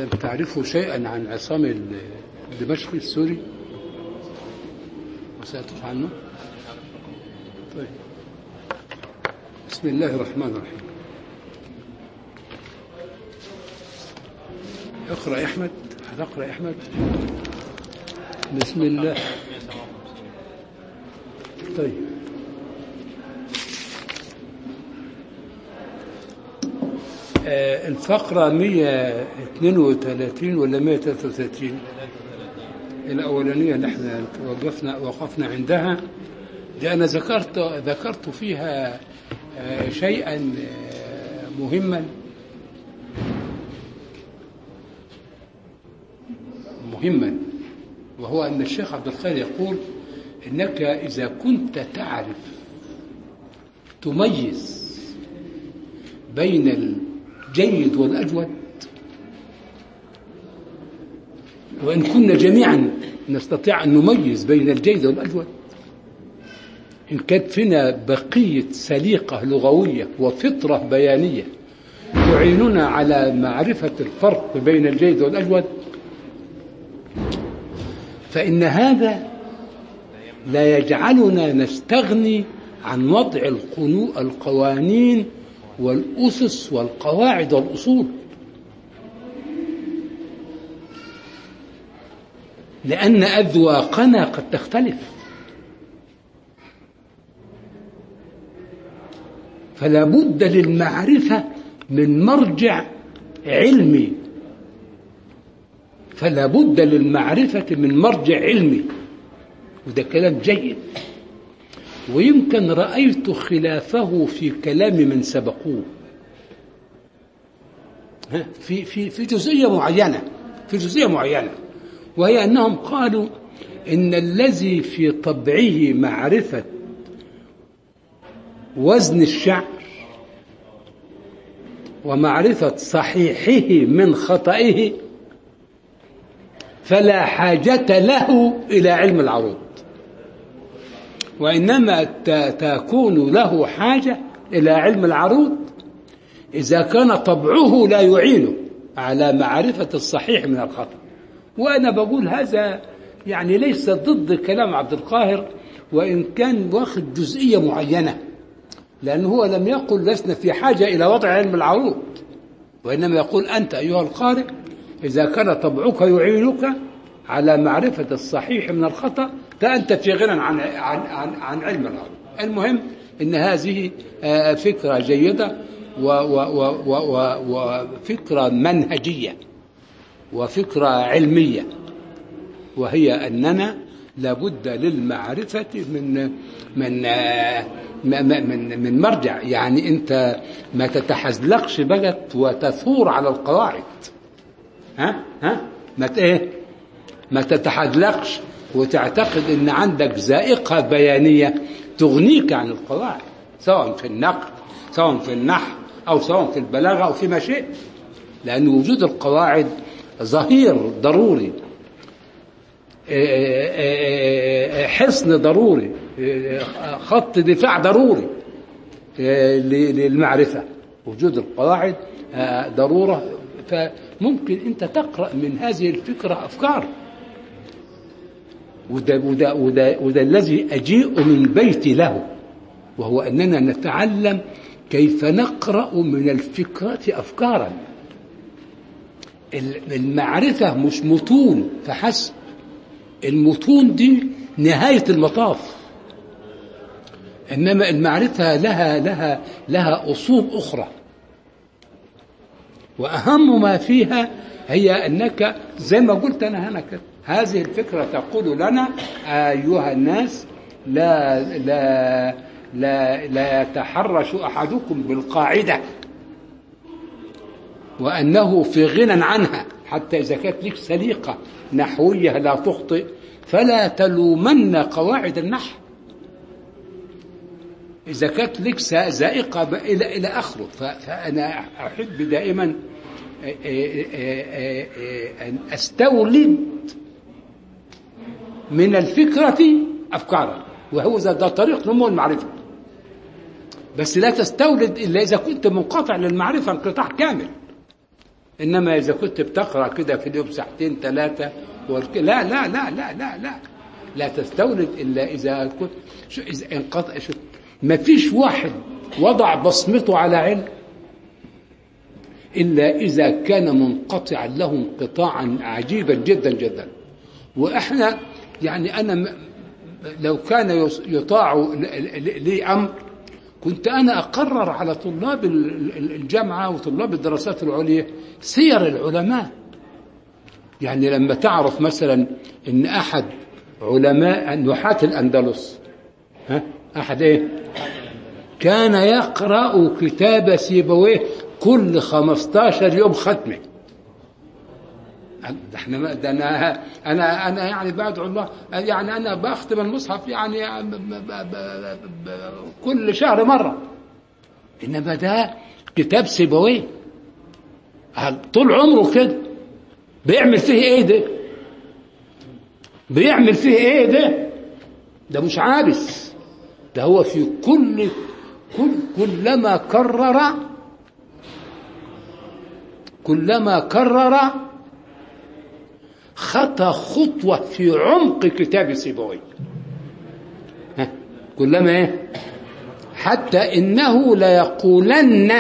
ألم تعرفوا شيئا عن عصام الدمشقي السوري ما سألتوش عنه طيب بسم الله الرحمن الرحيم اقرأ يا أحمد هتقرأ يا أحمد بسم الله طيب آه، الفقرة 132 ولا 133 الأولانية اللي احنا وقفنا وقفنا عندها دي أنا ذكرت ذكرت فيها آه، شيئا آه، مهما مهما وهو أن الشيخ عبد الخير يقول إنك إذا كنت تعرف تميز بين الجيد والأجود وإن كنا جميعا نستطيع أن نميز بين الجيد والأجود إن كانت فينا بقية سليقة لغوية وفطرة بيانية تعيننا على معرفة الفرق بين الجيد والأجود فإن هذا لا يجعلنا نستغني عن وضع القنو- القوانين والأسس والقواعد والأصول لأن أذواقنا قد تختلف فلا بد للمعرفة من مرجع علمي فلا بد للمعرفة من مرجع علمي وده كلام جيد ويمكن رأيت خلافه في كلام من سبقوه ها، في في في جزئية معينة في جزئية معينة وهي أنهم قالوا إن الذي في طبعه معرفة وزن الشعر ومعرفة صحيحه من خطئه فلا حاجة له إلى علم العروض وإنما ت- تكون له حاجة إلى علم العروض إذا كان طبعه لا يعينه على معرفة الصحيح من الخطأ وأنا بقول هذا يعني ليس ضد كلام عبد القاهر وإن كان واخد جزئية معينة لأنه هو لم يقل لسنا في حاجة إلى وضع علم العروض وإنما يقول أنت أيها القارئ إذا كان طبعك يعينك على معرفة الصحيح من الخطأ فأنت في غنى عن, عن, عن, عن علم العروض المهم أن هذه آه، فكرة جيدة و- و- و- و- و- وفكرة منهجية وفكرة علمية وهي أننا لابد للمعرفة من من آه، م- م- من من مرجع يعني أنت ما تتحزلقش بقت وتثور على القواعد ها ها ما ت- ايه ما تتحدلقش وتعتقد ان عندك ذائقه بيانيه تغنيك عن القواعد سواء في النقد سواء في النحو او سواء في البلاغه او فيما شئت لان وجود القواعد ظهير ضروري إيه إيه إيه حصن ضروري إيه خط دفاع ضروري إيه للمعرفه وجود القواعد آه، ضروره فممكن انت تقرا من هذه الفكره افكار وده, وده, وده, وده الذي أجيء من بيتي له وهو أننا نتعلم كيف نقرأ من الفكرة أفكارا المعرفة مش متون فحسب المتون دي نهاية المطاف إنما المعرفة لها لها لها أصول أخرى وأهم ما فيها هي أنك زي ما قلت أنا هنا كده هذه الفكرة تقول لنا أيها الناس لا لا لا لا يتحرش أحدكم بالقاعدة وأنه في غنى عنها حتى إذا كانت لك سليقة نحوية لا تخطئ فلا تلومن قواعد النحو إذا كانت لك زائقة إلى إلى آخره فأنا أحب دائما أن أستولد من الفكرة أفكارا وهو ده طريق نمو المعرفة بس لا تستولد إلا إذا كنت منقطع للمعرفة انقطاع كامل إنما إذا كنت بتقرأ كده في اليوم ساعتين ثلاثة والك- لا لا لا لا لا لا لا تستورد إلا إذا كنت شو إذا انقطع شو ما فيش واحد وضع بصمته على علم إلا إذا كان منقطعا له انقطاعا عجيبا جدا جدا وإحنا يعني أنا م- لو كان يس- يطاع ل- ل- لي أمر كنت أنا أقرر على طلاب ال- ال- الجامعة وطلاب الدراسات العليا سير العلماء يعني لما تعرف مثلا ان احد علماء نحاة الاندلس ها احد ايه كان يقرا كتاب سيبويه كل 15 يوم ختمه ده احنا ما- ده انا انا انا يعني بدعو الله يعني انا بختم المصحف يعني ب- ب- ب- ب- كل شهر مره انما ده كتاب سيبويه طول عمره كده بيعمل فيه ايه ده بيعمل فيه ايه ده ده مش عابس ده هو في كل كل كلما كرر كلما كرر خطى خطوة في عمق كتاب سيبوي ها، كلما ايه حتى انه ليقولن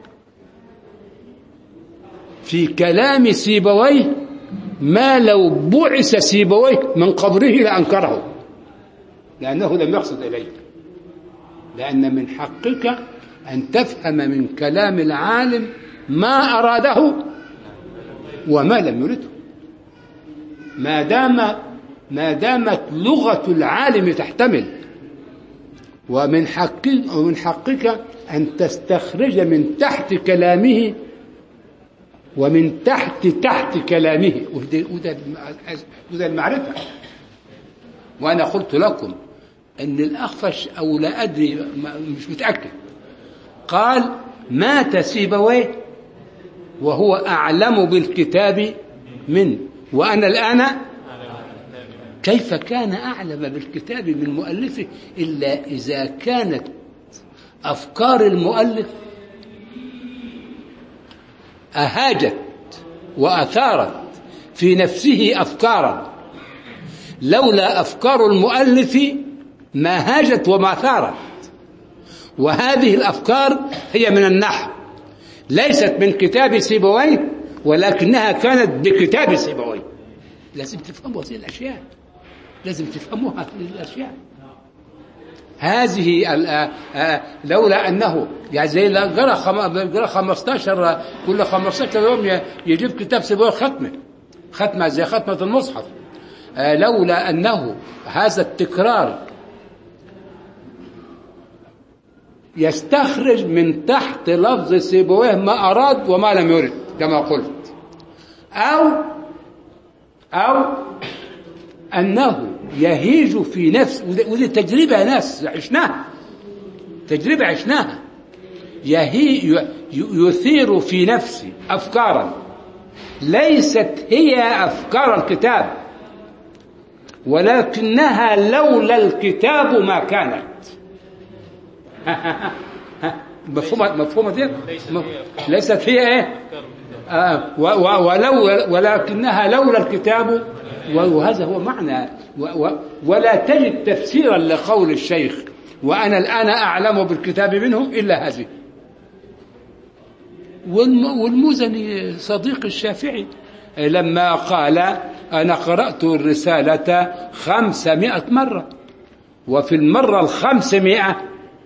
في كلام سيبويه ما لو بعث سيبويه من قبره لأنكره لأنه لم يقصد إليه لأن من حقك أن تفهم من كلام العالم ما أراده وما لم يرده ما دام ما دامت لغة العالم تحتمل ومن حقك ومن حقك أن تستخرج من تحت كلامه ومن تحت تحت كلامه وده, وده, وده المعرفة وأنا قلت لكم أن الأخفش أو لا أدري ما- مش متأكد قال مات سيبويه وهو أعلم بالكتاب منه وأنا الآن كيف كان أعلم بالكتاب من مؤلفه إلا إذا كانت أفكار المؤلف أهاجت وأثارت في نفسه أفكارا لولا أفكار المؤلف ما هاجت وما ثارت وهذه الأفكار هي من النحو ليست من كتاب سيبويه ولكنها كانت بكتاب سيبويه لازم تفهموا هذه الأشياء لازم تفهموا هذه الأشياء هذه ال- آه، آه، لولا انه يعني زي لا قرا خم- قرا 15 كل 15 يوم ي- يجيب كتاب سيبويه ختمه ختمه زي ختمه المصحف آه، لولا انه هذا التكرار يستخرج من تحت لفظ سيبويه ما اراد وما لم يرد كما قلت او او أنه يهيج في نفس ودي ودي تجربة يا ناس عشناها تجربة عشناها يهي ي- يثير في نفسي أفكارا ليست هي أفكار الكتاب ولكنها لولا الكتاب ما كانت مفهومة مفهومة دي ليست هي ايه آه، و- و- ولو ولكنها لولا الكتاب وهذا هو معنى و- و- ولا تجد تفسيرا لقول الشيخ وأنا الآن أعلم بالكتاب منه إلا هذه والم- والمزني صديق الشافعي لما قال أنا قرأت الرسالة خمسمائة مرة وفي المرة الخمسمائة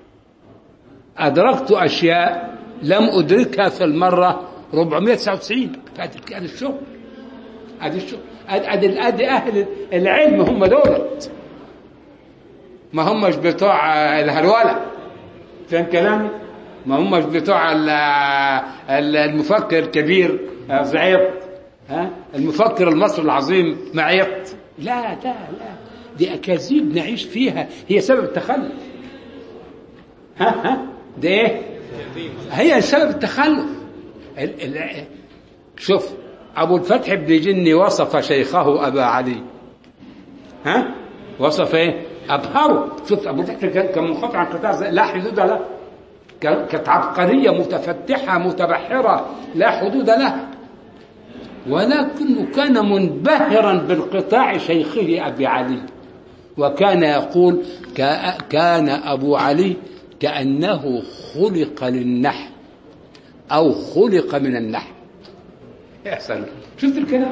أدركت أشياء لم أدركها في المرة 499 فأدي هذا الشغل هذا الشغل أدي أدي أهل العلم هم دولت ما همش بتوع الهرولة فاهم كلامي؟ ما همش بتوع ال- ال- المفكر الكبير آه، زعيط ها المفكر المصري العظيم معيط لا لا لا دي أكاذيب نعيش فيها هي سبب التخلف ها ها ده ايه هي سبب التخلف ال ال شوف ابو الفتح بن جني وصف شيخه ابا علي ها وصف ايه ابهره شوف ابو الفتح كان كان منقطع عن قطاع زي- لا حدود له كان- كانت عبقريه متفتحه متبحره لا حدود لها ولكنه كان منبهرا بانقطاع شيخه أبي علي وكان يقول كا- كان أبو علي كأنه خلق للنحو أو خلق من النحو يا سلام شفت الكلام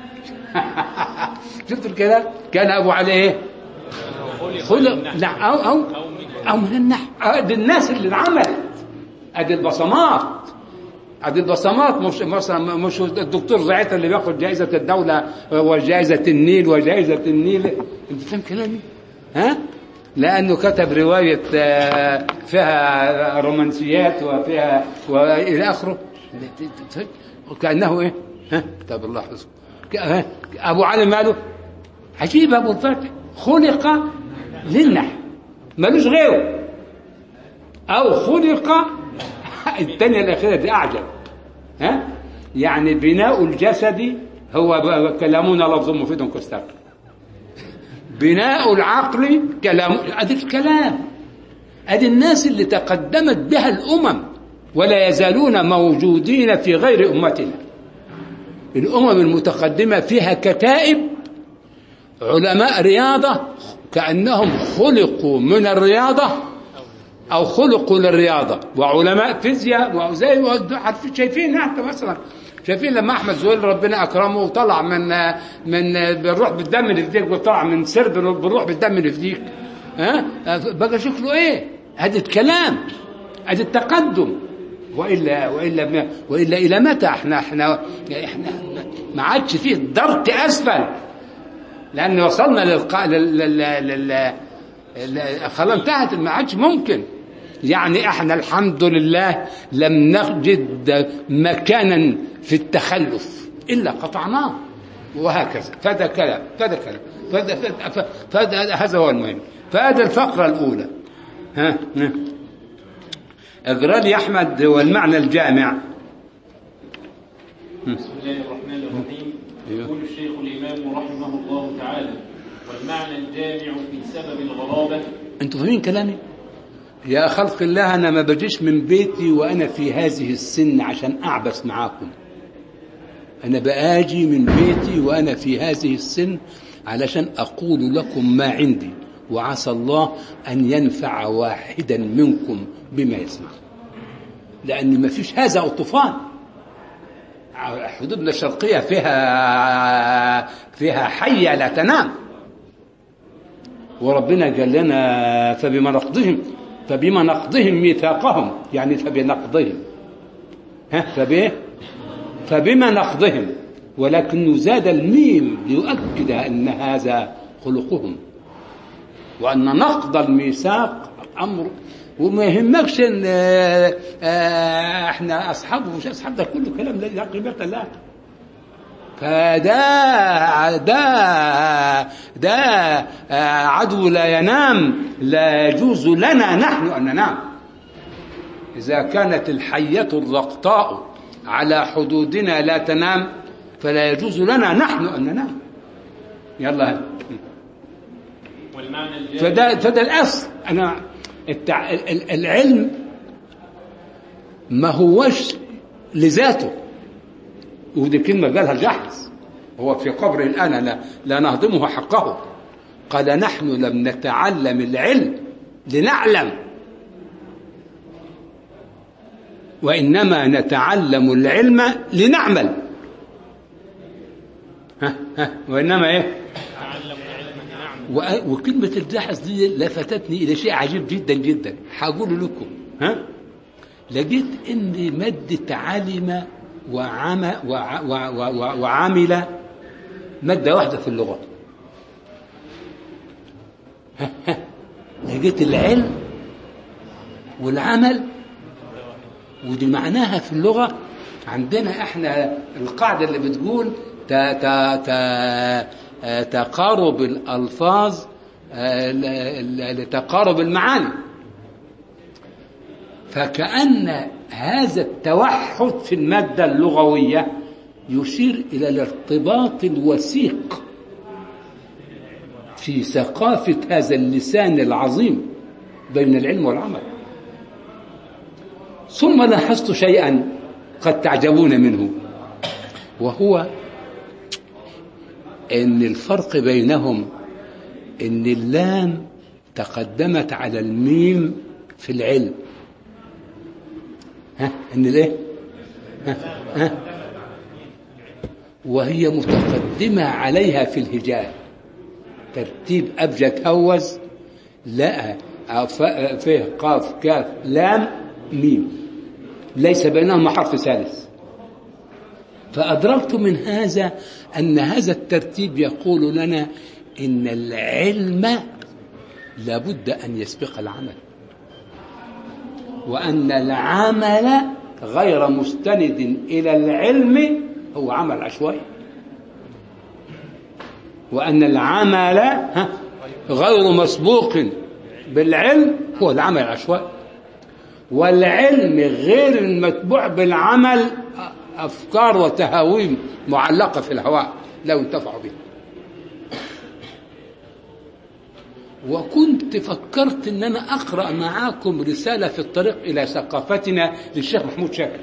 شفت الكلام كان أبو علي إيه خلق لا أو أو أو من النحو أدي الناس اللي عملت أدي البصمات ادي البصمات مش مثلا مش الدكتور زعيت اللي بياخد جائزه الدوله وجائزه النيل وجائزه النيل انت فاهم كلامي؟ ها؟ لانه كتب روايه آه، فيها رومانسيات وفيها والى اخره وكانه ايه؟ ها؟ كتاب الله حفظه ك- ها؟ ابو علي ماله؟ عجيب ابو الفتح خلق للنحو ملوش غيره او خلق الثانيه الاخيره دي اعجب ها يعني بناء الجسد هو ب- كلامنا لفظ مفيد كاستقل بناء العقل كلام ادي الكلام ادي الناس اللي تقدمت بها الامم ولا يزالون موجودين في غير امتنا الامم المتقدمه فيها كتائب علماء رياضه كانهم خلقوا من الرياضه او خلقوا للرياضه وعلماء فيزياء وزي عارفين شايفين حتى مثلا شايفين لما احمد زويل ربنا اكرمه وطلع من من بالروح بالدم اللي في ديك وطلع من سرب بالروح بالدم اللي في ديك ها بقى شكله ايه؟ ادي الكلام ادي التقدم والا والا والا الى متى احنا احنا احنا ما عادش فيه درك اسفل لان وصلنا للقاء لل لل لل لا- خلاص انتهت ما عادش ممكن يعني احنا الحمد لله لم نجد مكانا في التخلف الا قطعناه وهكذا فهذا كلام فهذا كلام فهذا فهذا- فهذا هذا هو المهم فهذا الفقره الاولى ها ها اقرا لي احمد والمعنى الجامع بسم الله الرحمن الرحيم أيوه. يقول الشيخ الإمام رحمه الله تعالى والمعنى الجامع في سبب الغرابة انتوا فاهمين كلامي يا خلق الله انا ما بجيش من بيتي وانا في هذه السن عشان اعبث معاكم انا باجي من بيتي وانا في هذه السن علشان اقول لكم ما عندي وعسى الله ان ينفع واحدا منكم بما يسمع لان ما فيش هذا الطوفان حدودنا الشرقيه فيها فيها حيه لا تنام وربنا قال لنا فبما نقضهم فبما نقضهم ميثاقهم يعني فبنقضهم ها فبايه فبما نقضهم ولكن زاد الميم ليؤكد ان هذا خلقهم وان نقض الميثاق امر وما يهمكش ان آه، آه، احنا اصحاب ومش اصحاب ده كله كلام لا قيمه له فده ده ده آه، عدو لا ينام لا يجوز لنا نحن ان ننام اذا كانت الحيه الرقطاء على حدودنا لا تنام فلا يجوز لنا نحن ان ننام يلا والمعنى الجامع فده فده الاصل انا التع... ال- ال- العلم ما هوش لذاته ودي كلمه قالها الجحظ هو في قبره الان لا, لا نهضمه حقه قال نحن لم نتعلم العلم لنعلم وانما نتعلم العلم لنعمل ها ها وانما ايه تعلم العلم نعم و- وكلمة الجحظ دي لفتتني إلى شيء عجيب جدا جدا هقول لكم ها لقيت إن مادة علم وعم وع وع وع وعمل مادة واحدة في اللغة ها ها لقيت العلم والعمل ودي معناها في اللغة عندنا احنا القاعدة اللي بتقول تا تا تا آه، تقارب الألفاظ آه، ل- ل- لتقارب المعاني فكأن هذا التوحد في المادة اللغوية يشير إلى الارتباط الوثيق في ثقافة هذا اللسان العظيم بين العلم والعمل ثم لاحظت شيئا قد تعجبون منه وهو ان الفرق بينهم ان اللام تقدمت على الميم في العلم ها ان الايه ها ها وهي متقدمة عليها في الهجاء ترتيب أبجد هوز لا ف- فيه قاف كاف لام ميم ليس بينهما حرف ثالث فأدركت من هذا أن هذا الترتيب يقول لنا إن العلم لابد أن يسبق العمل وأن العمل غير مستند إلى العلم هو عمل عشوائي وأن العمل ها، غير مسبوق بالعلم هو العمل العشوائي والعلم غير المتبوع بالعمل أفكار وتهاويم معلقة في الهواء لا ينتفع بها وكنت فكرت ان انا اقرا معاكم رساله في الطريق الى ثقافتنا للشيخ محمود شاكر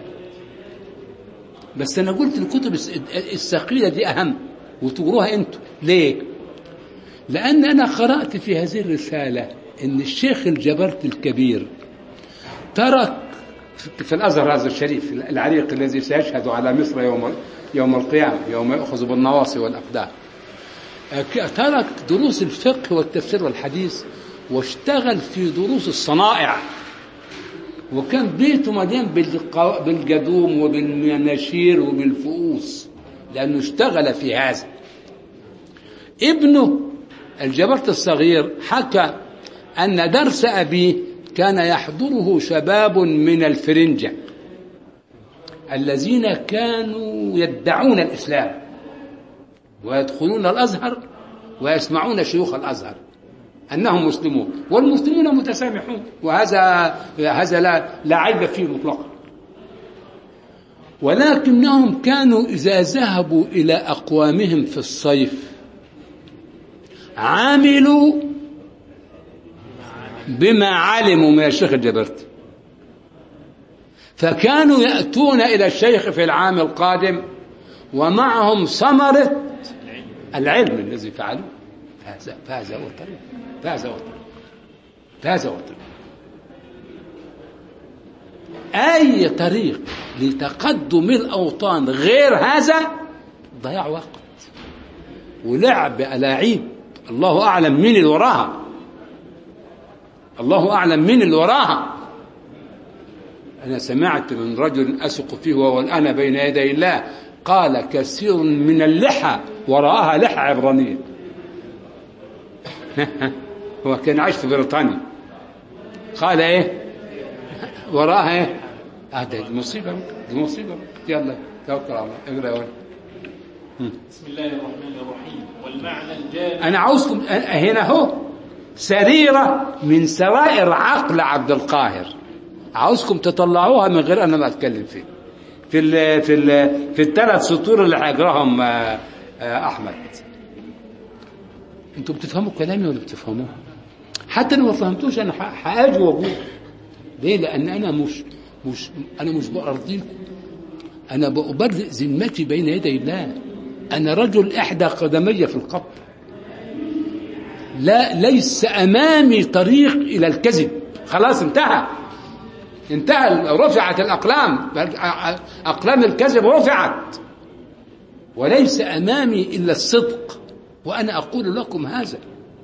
بس انا قلت الكتب الس- الثقيله دي اهم وتقروها انتوا ليه لان انا قرات في هذه الرساله ان الشيخ الجبرت الكبير ترك في- في الازهر هذا الشريف العريق الذي سيشهد على مصر يوم يوم القيامه يوم يؤخذ بالنواصي والاقدام ترك دروس الفقه والتفسير والحديث واشتغل في دروس الصنائع وكان بيته مليان بالقو- بالجدوم وبالمناشير وبالفؤوس لأنه اشتغل في هذا ابنه الجبرت الصغير حكى أن درس أبيه كان يحضره شباب من الفرنجة الذين كانوا يدعون الإسلام ويدخلون الأزهر ويسمعون شيوخ الأزهر أنهم مسلمون والمسلمون متسامحون وهذا هذا لا لا عيب فيه مطلقا ولكنهم كانوا إذا ذهبوا إلى أقوامهم في الصيف عاملوا بما علموا من الشيخ الجبرتي فكانوا يأتون إلى الشيخ في العام القادم ومعهم ثمرة العلم الذي فعلوه فهذا فهذا هو الطريق فهذا هو الطريق فهذا هو الطريق أي طريق لتقدم الأوطان غير هذا ضياع وقت ولعب ألاعيب الله أعلم مين اللي وراها الله أعلم مين اللي وراها أنا سمعت من رجل أثق فيه وهو الآن بين يدي الله قال كثير من اللحى وراءها لحى عبرانية هو كان عايش في بريطانيا قال ايه وراءها ايه هذا دي مصيبة دي مصيبة يلا توكل على الله اقرا يا ولد بسم الله الرحمن الرحيم والمعنى الجامع انا عاوزكم هنا اهو سريرة من سرائر عقل عبد القاهر عاوزكم تطلعوها من غير انا ما اتكلم فيه في ال في ال في الثلاث سطور اللي هيقراهم آه، آه، احمد انتوا بتفهموا كلامي ولا بتفهموه حتى لو ما فهمتوش انا ح- هاجي واقول ليه لان انا مش مش انا مش بارضيكم انا بأبرئ ذمتي بين يدي الله انا رجل احدى قدمي في القبر لا ليس امامي طريق الى الكذب خلاص انتهى انتهى رفعت الاقلام اقلام الكذب رفعت وليس امامي الا الصدق وانا اقول لكم هذا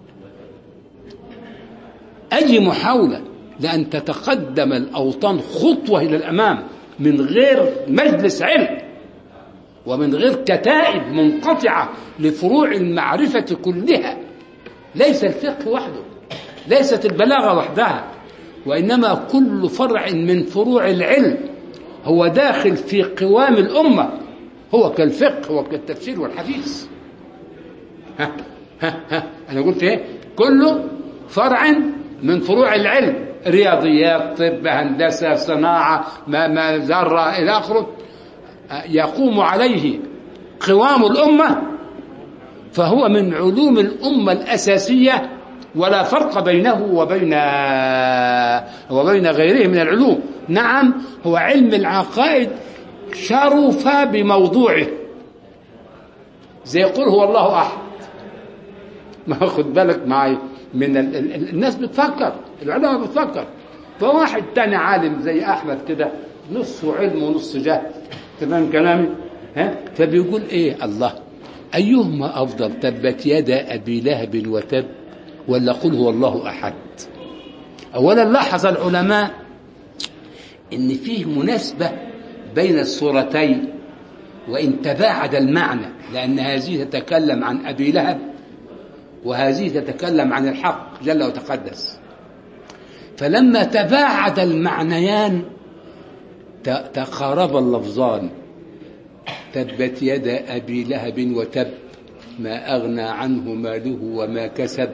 اي محاوله لان تتقدم الاوطان خطوه الى الامام من غير مجلس علم ومن غير كتائب منقطعه لفروع المعرفه كلها ليس الفقه وحده ليست البلاغه وحدها وانما كل فرع من فروع العلم هو داخل في قوام الامه هو كالفقه وكالتفسير والحديث ها ها ها انا قلت ايه كل فرع من فروع العلم رياضيات طب هندسه صناعه ما ما ذره الى اخره يقوم عليه قوام الامه فهو من علوم الامه الاساسيه ولا فرق بينه وبين وبين غيره من العلوم نعم هو علم العقائد شرف بموضوعه زي يقول هو الله احد ما خد بالك معي من ال ال ال الناس بتفكر العلماء بتفكر فواحد تاني عالم زي احمد كده نصه علم ونص جهل تمام كلامي ها فبيقول ايه الله ايهما افضل تبت يد ابي لهب وتب ولا قل هو الله احد اولا لاحظ العلماء ان فيه مناسبه بين الصورتين وان تباعد المعنى لان هذه تتكلم عن ابي لهب وهذه تتكلم عن الحق جل وتقدس فلما تباعد المعنيان ت- تقارب اللفظان تبت يد ابي لهب وتب ما اغنى عنه ماله وما كسب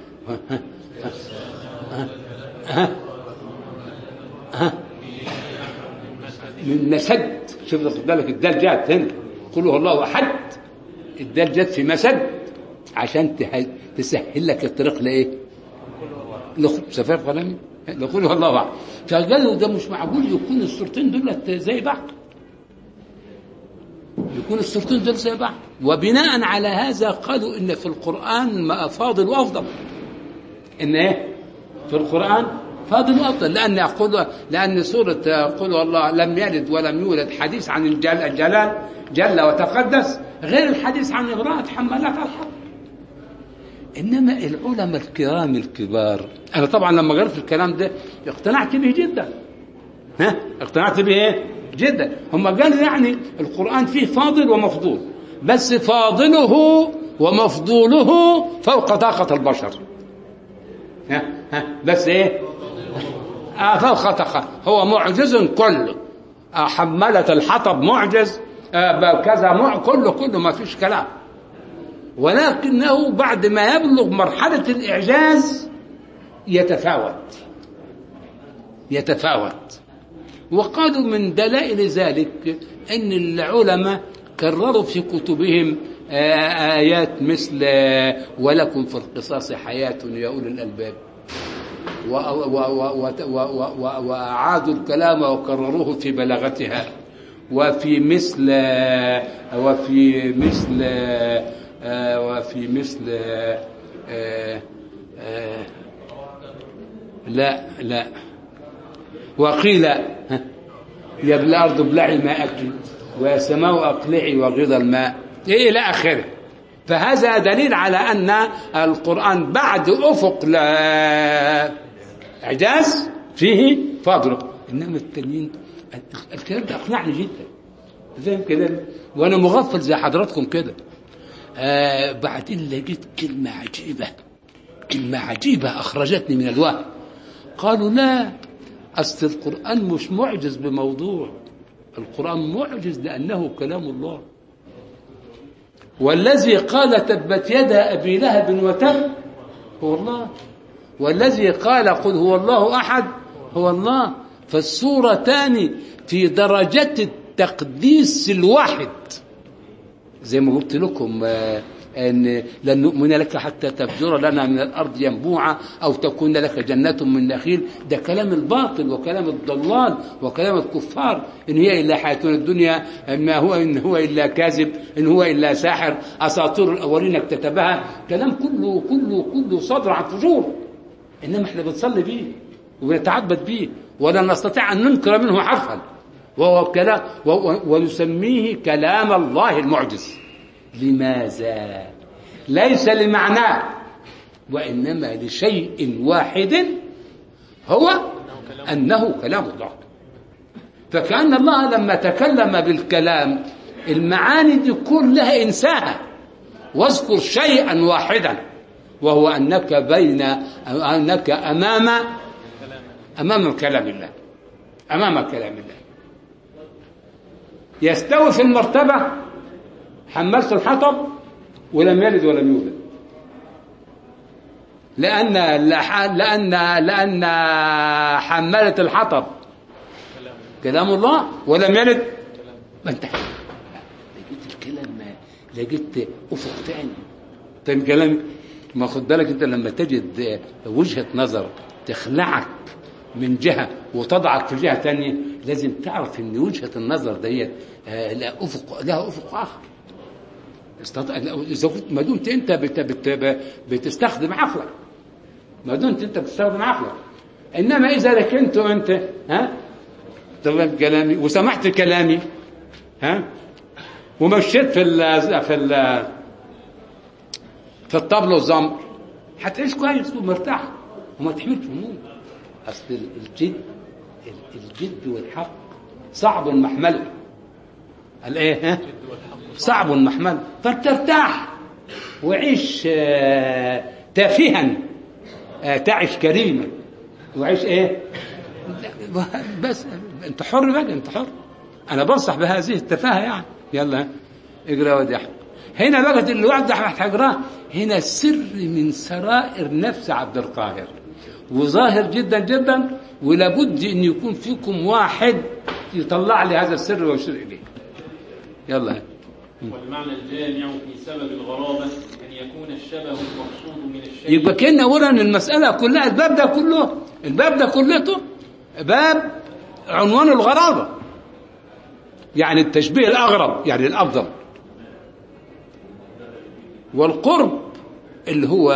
من مسد شوف خد بالك الدال جات هنا قل هو الله احد الدال جات في مسد عشان ته- تسهل لك الطريق لايه؟ لخ- سفر قلمي لقول هو الله احد فقالوا ده مش معقول يكون الصورتين دول زي بعض يكون الصورتين دول زي بعض وبناء على هذا قالوا ان في القران ما فاضل وافضل ان ايه في القران فاضل وافضل لان يقول لان سوره قل الله لم يلد ولم يولد حديث عن الجل الجلال جل وتقدس غير الحديث عن امراه حمالات الحق انما العلماء الكرام الكبار انا طبعا لما قرأت الكلام ده اقتنعت به جدا ها اقتنعت به ايه جدا هم قالوا يعني القرآن فيه فاضل ومفضول بس فاضله ومفضوله فوق طاقة البشر ها ها بس ايه آه فوق طاقة هو معجز كله آه حملة الحطب معجز آه كذا مع كله كله ما فيش كلام ولكنه بعد ما يبلغ مرحلة الإعجاز يتفاوت يتفاوت وقالوا من دلائل ذلك أن العلماء كرروا في كتبهم آه، آيات مثل آه، ولكم في القصاص حياة يا أولي الألباب و- و- و- و- و- و- وأعادوا الكلام وكرروه في بلاغتها وفي مثل وفي مثل آه، وفي مثل آه، آه، لا لا وقيل ها، يا الأرض ابلعي ماءك ويا سماء أقلعي وغيض الماء إيه إلى آخره فهذا دليل على أن القرآن بعد أفق لا إعجاز فيه فضل إنما التنين الكلام ده أقنعني جدا فاهم كده وأنا مغفل زي حضراتكم كده آه بعدين لقيت كلمة عجيبة كلمة عجيبة أخرجتني من الوهم قالوا لا أصل القرآن مش معجز بموضوع القرآن معجز لأنه كلام الله والذي قال تبت يد أبي لهب وتب هو الله والذي قال قل هو الله أحد هو الله فالسورتان في درجة التقديس الواحد زي ما قلت لكم آه، ان لن نؤمن لك حتى تفجر لنا من الارض ينبوعا او تكون لك جنه من نخيل ده كلام الباطل وكلام الضلال وكلام الكفار ان هي الا حياتنا الدنيا ما هو ان هو الا كاذب ان هو الا ساحر اساطير الاولين اكتتبها كلام كله كله كله صدر عن فجور انما احنا بنصلي بيه وبنتعبد بيه ولا نستطيع ان ننكر منه حرفا وهو كلام و- و- ونسميه كلام الله المعجز لماذا ليس لمعناه وانما لشيء واحد هو انه كلام الله فكأن الله لما تكلم بالكلام المعاني دي كلها انساها واذكر شيئا واحدا وهو انك بين انك امام امام كلام الله امام كلام الله يستوي في المرتبه حملت الحطب ولم يلد ولم يولد لأن لأن لأن حملت الحطب كلام الله ولم يلد ما انت لقيت الكلام لقيت أفق تاني تاني كلام ما خد بالك أنت لما تجد وجهة نظر تخلعك من جهة وتضعك في جهة تانية لازم تعرف ان وجهة النظر ديت آه، لها افق لها افق اخر استطاع اذا كنت ما دمت انت بت بت بتستخدم عقلك ما دمت انت بتستخدم عقلك انما اذا ركنت انت ها تمام كلامي وسمعت كلامي ها ومشيت في ال في ال في الطبل والزمر هتعيش كويس ومرتاح وما تحملش هموم اصل الجد الجد والحق صعب محمل قال ايه ها صعب محمل فلترتاح وعيش آه، تافها آه، تعش كريما وعيش ايه بس انت حر بقى انت حر انا بنصح بهذه التفاهه يعني يلا اقرا ودي احمد هنا بقى الوعد ده هتقراه هنا سر من سرائر نفس عبد القاهر وظاهر جدا جدا ولابد ان يكون فيكم واحد يطلع لي هذا السر ويشير اليه يلا والمعنى الجامع في سبب الغرابة أن يكون الشبه المقصود من الشيء يبقى كنا اولا المساله كلها الباب ده كله الباب ده كلته باب عنوان الغرابه يعني التشبيه الاغرب يعني الافضل والقرب اللي هو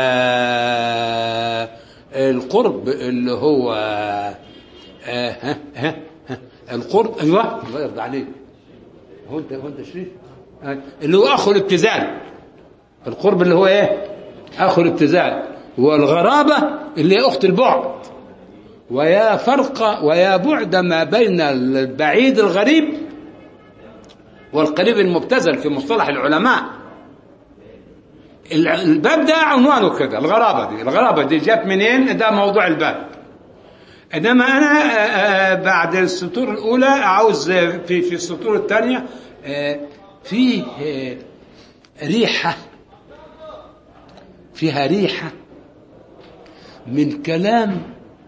القرب اللي هو آه، ها ها ها القرب ايوه الله يرضى عليك هو انت هو انت شريف آه، اللي هو اخو الابتذال القرب اللي هو ايه اخو الابتذال والغرابه اللي هي اخت البعد ويا فرق ويا بعد ما بين البعيد الغريب والقريب المبتذل في مصطلح العلماء الباب ده عنوانه كده الغرابة دي الغرابة دي جت منين ده موضوع الباب انما انا آه، آه، بعد السطور الاولى عاوز آه، في في السطور الثانيه فيه آه، ريحه فيها ريحه من كلام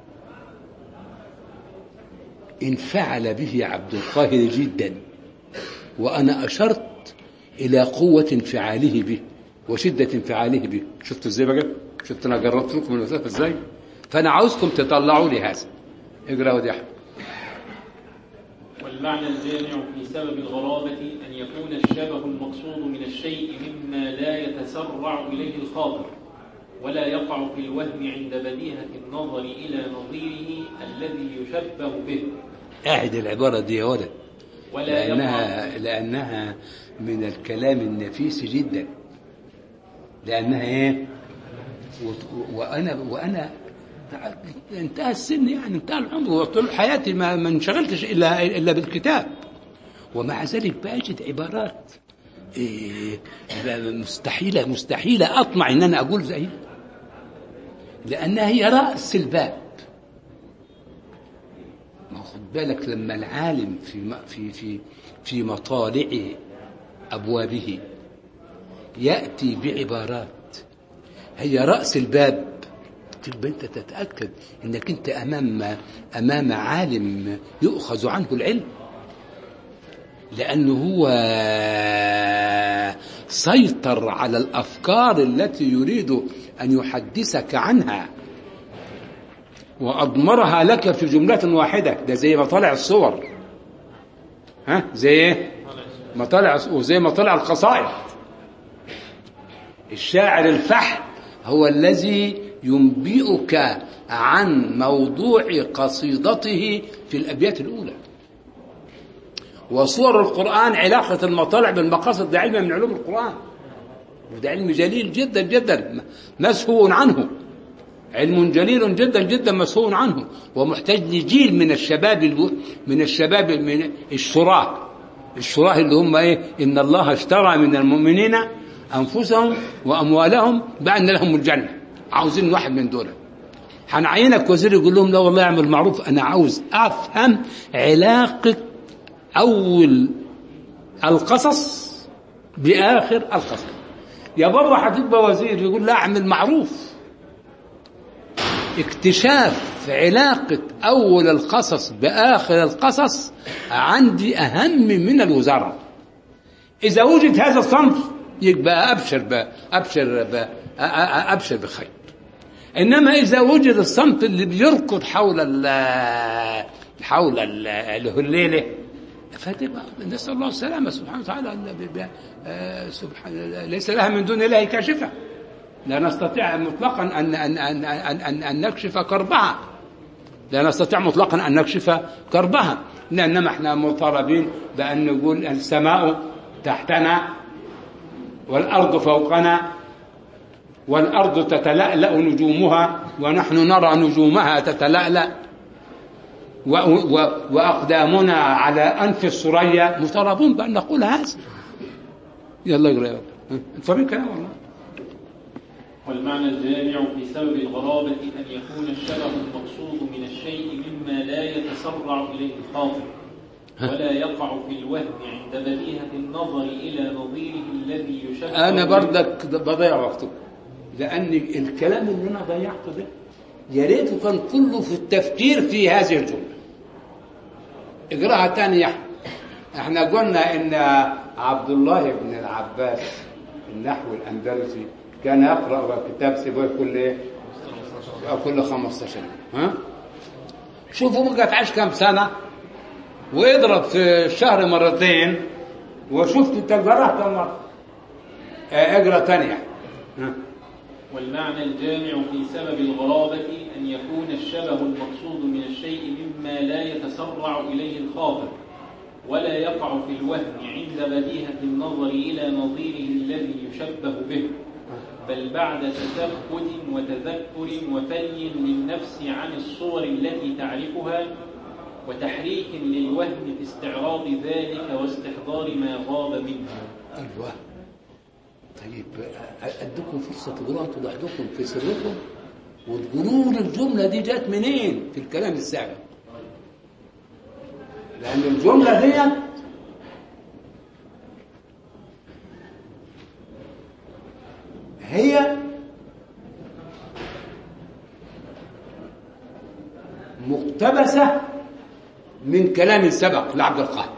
انفعل به عبد القاهر جدا وانا اشرت الى قوه انفعاله به وشده انفعاله به شفت ازاي بقى شفت انا جربت لكم المسافه ازاي فانا عاوزكم تطلعوا لي هذا اقرا ودي احمد والمعنى الجامع في سبب الغرابة أن يكون الشبه المقصود من الشيء مما لا يتسرع إليه الخاطر ولا يقع في الوهم عند بديهة النظر إلى نظيره الذي يشبه به اعد العباره دي يا ولد ولا يقع لأنها لأنها من الكلام النفيس جدا لأنها إيه؟ و- وأنا وأنا انتهى السن يعني انتهى العمر وطول حياتي ما ما انشغلتش إلا إلا بالكتاب ومع ذلك بأجد عبارات إيه مستحيلة مستحيلة أطمع إن أنا أقول زيها لأنها هي رأس الباب ما خد بالك لما العالم في م- في في في مطالع ابوابه ياتي بعبارات هي راس الباب تبقى انت تتاكد انك انت امام امام عالم يؤخذ عنه العلم لانه هو سيطر على الافكار التي يريد ان يحدثك عنها وأضمرها لك في جملة واحدة ده زي مطالع الصور ها زي ايه مطالع وزي مطالع القصائد الشاعر الفحل هو الذي ينبئك عن موضوع قصيدته في الأبيات الأولى وصور القرآن علاقة المطالع بالمقاصد ده علم من علوم القرآن وده علم جليل جدا جدا مسهو عنه علم جليل جدا جدا مسهو عنه ومحتاج لجيل من الشباب الو... من الشباب من الشراة الشراة اللي هم ايه ان الله اشترى من المؤمنين انفسهم واموالهم بان لهم الجنه عاوزين واحد من دول هنعينك وزير يقول لهم لا والله اعمل معروف انا عاوز افهم علاقه اول القصص باخر القصص يا بابا هتبقى وزير يقول لا اعمل معروف اكتشاف علاقة أول القصص بآخر القصص عندي أهم من الوزارة إذا وجد هذا الصنف يبقى أبشر ب... أبشر ب... أ- أ- أبشر بخير إنما إذا وجد الصنف اللي بيركض حول ال... حول ال- الهليلة فتبقى نسأل الله السلامة سبحانه وتعالى أن ب- ب- آه، سبحان ليس لها من دون الله كاشفة لا نستطيع مطلقا أن أن أن أن, أن, أن نكشف كربها لا نستطيع مطلقا أن نكشف كربها لأنما احنا مضطربين بأن نقول السماء تحتنا والأرض فوقنا والأرض تتلألأ نجومها ونحن نرى نجومها تتلألأ و- و- وأقدامنا على أنف الثريا مطالبون بأن نقول هذا يلا اقرأ يا رب فاهمين كلام والله والمعنى الجامع في سبب الغرابة أن يكون الشبه المقصود من الشيء مما لا يتسرع إليه الخاطر ولا يقع في الوهم عند بديهة النظر إلى نظيره الذي يشبه أنا به. بردك بضيع وقتك لأن الكلام اللي أنا ضيعته ده يا ريته كان كله في التفكير في هذه الجملة اقراها تاني يا أحمد احنا قلنا ان عبد الله بن العباس النحو الاندلسي كان يقرا كتاب سيبويه كل ايه؟ كل 15 يوم ها؟ شوفوا بقى عاش كام سنه واضرب في الشهر مرتين وشفت انت الجراح كم مره آه، اقرا تانية ها؟ والمعنى الجامع في سبب الغرابة أن يكون الشبه المقصود من الشيء مما لا يتسرع إليه الخاطر ولا يقع في الوهم عند بديهة النظر إلى نظيره الذي يشبه به بل بعد تثبت وتذكر وفي للنفس عن الصور التي تعرفها وتحريك للوهم في استعراض ذلك واستحضار ما غاب منها ايوه طيب اديكم فرصه تقولوها انتوا لوحدكم في سركم وتقولوا لي الجمله دي جت منين في الكلام السابق لان الجمله دي هي مقتبسه من كلام سبق لعبد القاهر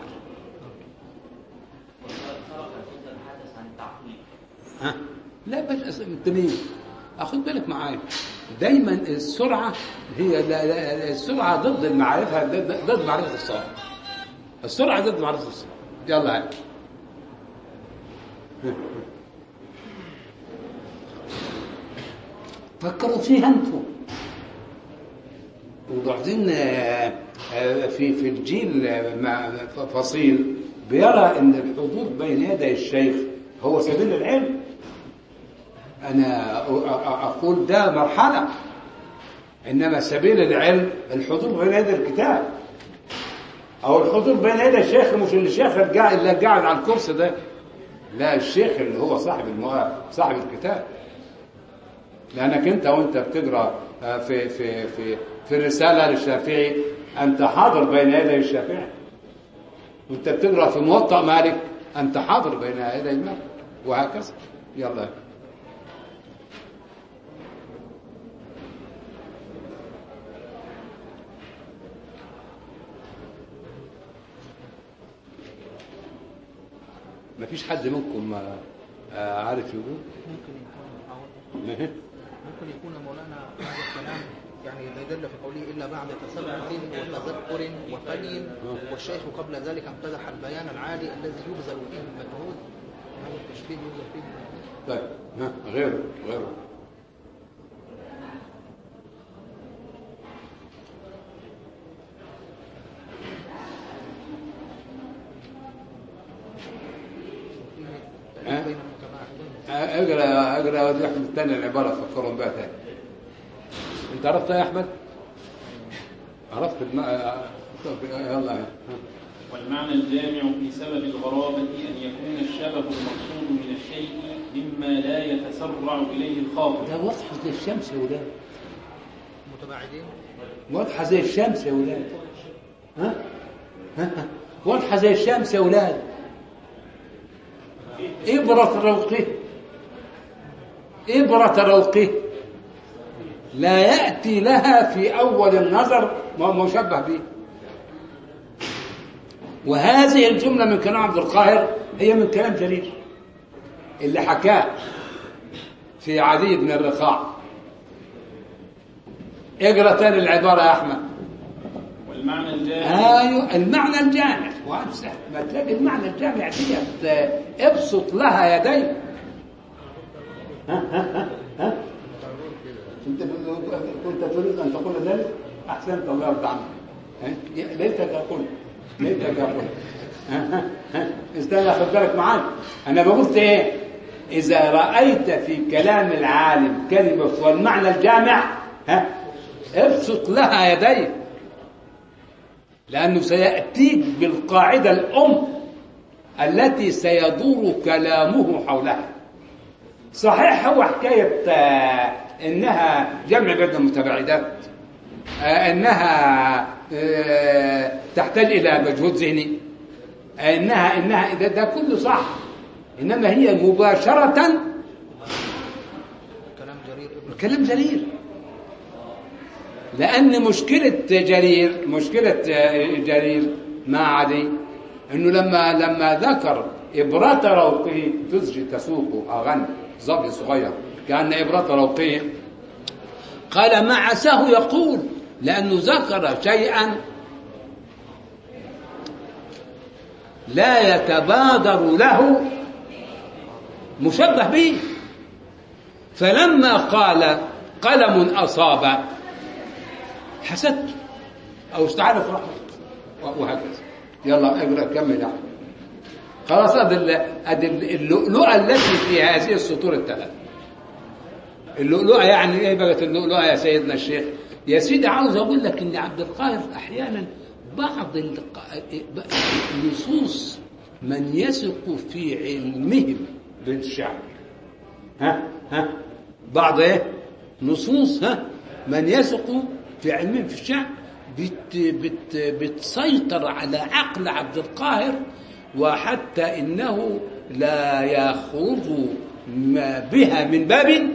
ها لا بس انت مين اخد بالك معايا دايما السرعه هي لا لا السرعه ضد المعرفه ضد, ضد معرفه الصواب السرعه ضد معرفه الصواب يلا هات فكروا فيها انتم وبعدين آه، آه، في في الجيل آه، مع فصيل بيرى ان الحضور بين يدي الشيخ هو سبيل العلم انا أ- أ- اقول ده مرحله انما سبيل العلم الحضور بين يدي الكتاب او الحضور بين يدي الشيخ مش اللي الشيخ القاعد اللي قاعد على الكرسي ده لا الشيخ اللي هو صاحب المؤ... صاحب الكتاب لانك انت وانت بتقرا آه، في في في في الرساله للشافعي انت حاضر بين يدي الشافعي وانت بتقرا في موطأ مالك انت حاضر بين يدي مالك وهكذا يلا ما فيش حد منكم آه، آه، عارف يقول ممكن يكون أو ما هي؟ ممكن يكون مولانا هذا الكلام يعني يدل في قوله إلا بعد تسبع وتذكر وفي والشيخ قبل ذلك امتدح البيان العالي الذي يبذل فيه المجهود هذا التشبيه يبذل فيه المجهود طيب ها غيره غيره وفيه ها؟ تأليف بين المتباعدين آه، اقرا اقرا يا احمد الثاني العباره فكرهم بها تاني انت عرفتها يا احمد؟ عرفت الم... آه، طب يلا ها. والمعنى الجامع في سبب الغرابة أن يكون الشبه المقصود من الشيء مما لا يتسرع إليه الخاطر ده واضحه زي الشمس يا ولاد متباعدين واضحه زي الشمس يا ولاد ها ها؟ واضحه زي الشمس يا ولاد إبرة روقه إبرة روقه لا يأتي لها في أول النظر ما هو مشبه به وهذه الجملة من كلام عبد القاهر هي من كلام جرير اللي حكاه في عدي بن الرقاع اقرا تاني العبارة يا أحمد المعنى الجامع ايوه المعنى الجامع وامسح ما تلاقي المعنى الجامع ديت آه، ابسط لها يديك ها ها ها ها كنت كنت تريد ان تقول ذلك احسنت الله يرضى عنك ها؟ ليتك قلت ليتك قلت ها ها ها استنى خد بالك معاك انا بقولت ايه اذا رايت في كلام العالم كلمه والمعنى الجامع ها ابسط لها يديك لأنه سيأتيك بالقاعدة الأم التي سيدور كلامه حولها صحيح هو حكاية آه، إنها جمع بين المتباعدات آه، إنها آه، تحتاج إلى مجهود ذهني آه، إنها إنها ده, ده كله صح إنما هي مباشرة كلام جرير ابن كلام جرير لأن مشكلة جرير مشكلة جرير مع عدي إنه لما لما ذكر إبرة روقه تزجي تسوق أغنى ظبي صغير كأن إبرة روقه قال ما عساه يقول لأنه ذكر شيئا لا يتبادر له مشبه به فلما قال قلم أصاب حسدت أو استعان فرحت وهكذا يلا اقرأ كمل يا أحمد. خلاص ادي ال- ادي ال- اللؤلؤة التي في هذه السطور الثلاث اللؤلؤة يعني ايه بقت اللؤلؤة يا سيدنا الشيخ يا سيدي عاوز اقول لك ان عبد القاهر احيانا بعض الق- نصوص من يثق في علمهم بالشعر ها ها بعض ايه نصوص ها من يثق في علمهم في الشعر بت بت بتسيطر على عقل عبد القاهر وحتى انه لا يخرج ما بها من باب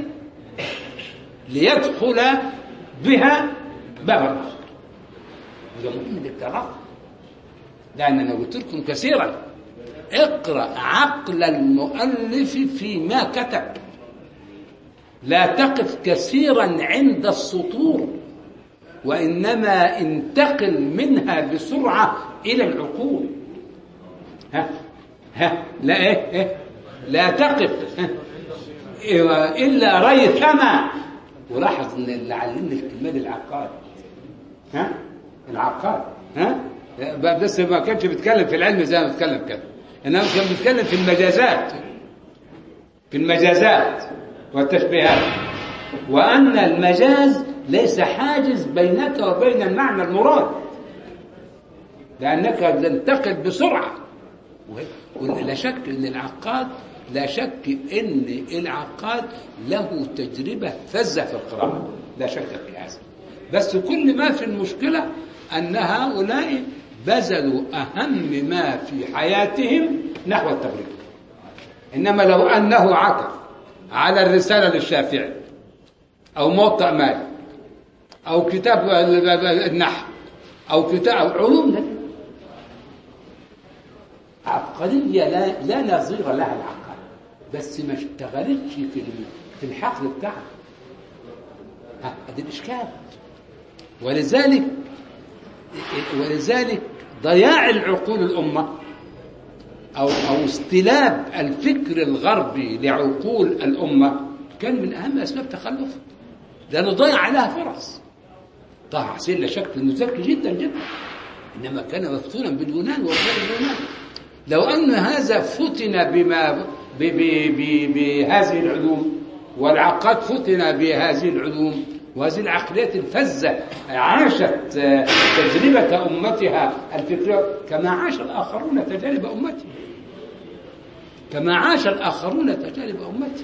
ليدخل بها بابا اخر وده مهم للترقي لان انا قلت لكم كثيرا اقرا عقل المؤلف فيما كتب لا تقف كثيرا عند السطور وانما انتقل منها بسرعه الى العقول ها ها لا ايه, إيه؟ لا تقف ها إيوه، الا ريثما ولاحظ ان اللي علمني الكلمه دي العقاد ها العقاد ها بس ما كانش بيتكلم في العلم زي ما بيتكلم كده انما كان بيتكلم في المجازات في المجازات والتشبيهات وأن المجاز ليس حاجز بينك وبين المعنى المراد لأنك تنتقل بسرعة ولا شك أن العقاد لا شك أن العقاد له تجربة فزة في القراءة لا شك في هذا بس كل ما في المشكلة أن هؤلاء بذلوا أهم ما في حياتهم نحو التبرير إنما لو أنه عكف على الرسالة للشافعي أو موطأ مالك أو كتاب النحو أو كتاب علوم لا عبقرية لا, لا نظير لها العقل بس ما اشتغلتش في في الحقل بتاعها هذا الإشكال ولذلك ولذلك ضياع العقول الأمة أو أو استلاب الفكر الغربي لعقول الأمة كان من أهم أسباب تخلفه لأنه ضيع عليها فرص طه حسين لا شك أنه ذكي جدا جدا إنما كان مفتونا باليونان وغير اليونان لو أن هذا فتن بما ب ب ب بهذه العلوم والعقاد فتن بهذه العلوم وهذه العقليات الفزة عاشت تجربة أمتها الفكرية كما عاش الآخرون تجارب أمتهم كما عاش الآخرون تجارب أمتهم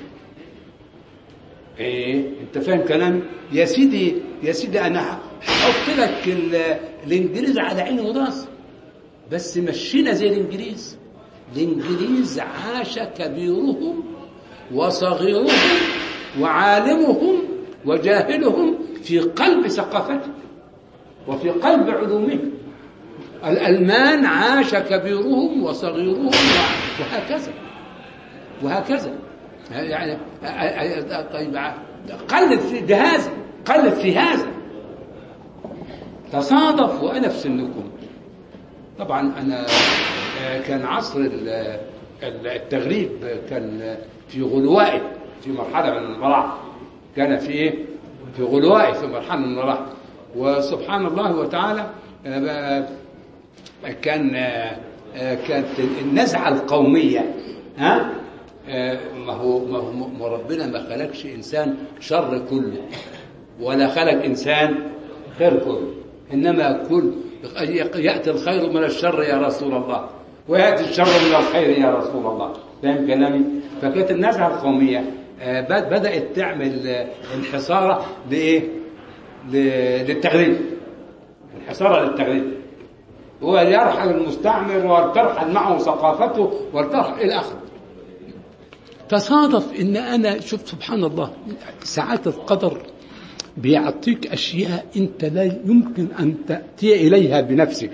ايه انت فاهم كلام يا سيدي يا سيدي انا هحط لك ال- الانجليز على عيني وراسي بس مشينا زي الانجليز الانجليز عاش كبيرهم وصغيرهم وعالمهم وجاهلهم في قلب ثقافتهم وفي قلب علومهم الألمان عاش كبيرهم وصغيرهم وهكذا وهكذا يعني طيب قلد في هذا قلد في هذا تصادف وأنا في سنكم طبعا أنا آه، كان عصر ال- ال- التغريب كان في غلوائي في مرحلة من المراحل كان في إيه؟ في غلوائي في مرحلة من المراحل وسبحان الله وتعالى آه، كان آه، آه، كانت النزعة القومية ها آه، ما هو ما هو ما ربنا ما خلقش إنسان شر كله ولا خلق إنسان خير كله إنما كل يأتي الخير من الشر يا رسول الله ويأتي الشر من الخير يا رسول الله فاهم كلامي فكانت النزعة القومية آه، بد- بدأت تعمل آه، انحصارة لإيه ل- للتغريب انحصارة للتغريب هو يرحل المستعمر ولترحل معه ثقافته ولترحل إلى آخره تصادف ان انا شوف سبحان الله ساعات القدر بيعطيك اشياء انت لا يمكن ان تاتي اليها بنفسك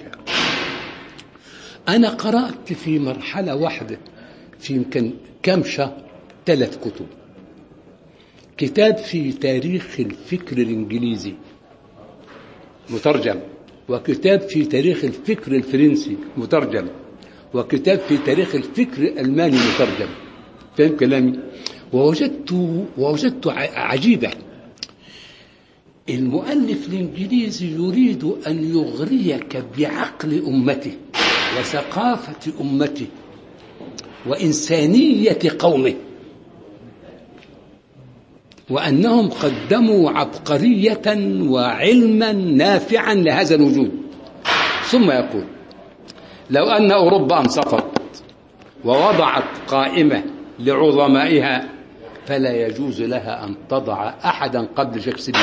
انا قرات في مرحله واحده في يمكن كم شهر ثلاث كتب كتاب في تاريخ الفكر الانجليزي مترجم وكتاب في تاريخ الفكر الفرنسي مترجم وكتاب في تاريخ الفكر الالماني مترجم فاهم كلامي ووجدت ووجدت ع- عجيبة المؤلف الإنجليزي يريد أن يغريك بعقل أمته وثقافة أمته وإنسانية قومه وأنهم قدموا عبقرية وعلما نافعا لهذا الوجود ثم يقول لو أن أوروبا انصفت ووضعت قائمة لعظمائها فلا يجوز لها أن تضع أحدا قبل شكسبير